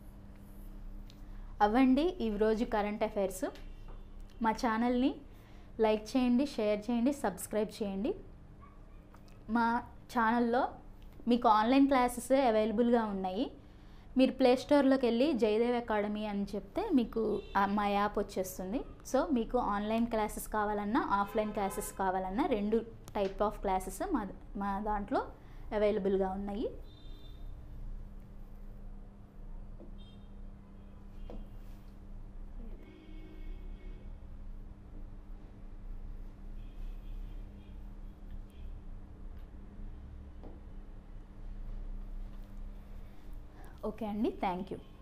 అవ్వండి ఈరోజు కరెంట్ అఫైర్స్ మా ఛానల్ని లైక్ చేయండి షేర్ చేయండి సబ్స్క్రైబ్ చేయండి మా ఛానల్లో మీకు ఆన్లైన్ క్లాసెస్ అవైలబుల్గా ఉన్నాయి మీరు ప్లే స్టోర్లోకి వెళ్ళి జయదేవ్ అకాడమీ అని చెప్తే మీకు ఆ మా యాప్ వచ్చేస్తుంది సో మీకు ఆన్లైన్ క్లాసెస్ కావాలన్నా ఆఫ్లైన్ క్లాసెస్ కావాలన్నా రెండు టైప్ ఆఫ్ క్లాసెస్ మా మా దాంట్లో అవైలబుల్గా ఉన్నాయి ఓకే అండి థ్యాంక్ యూ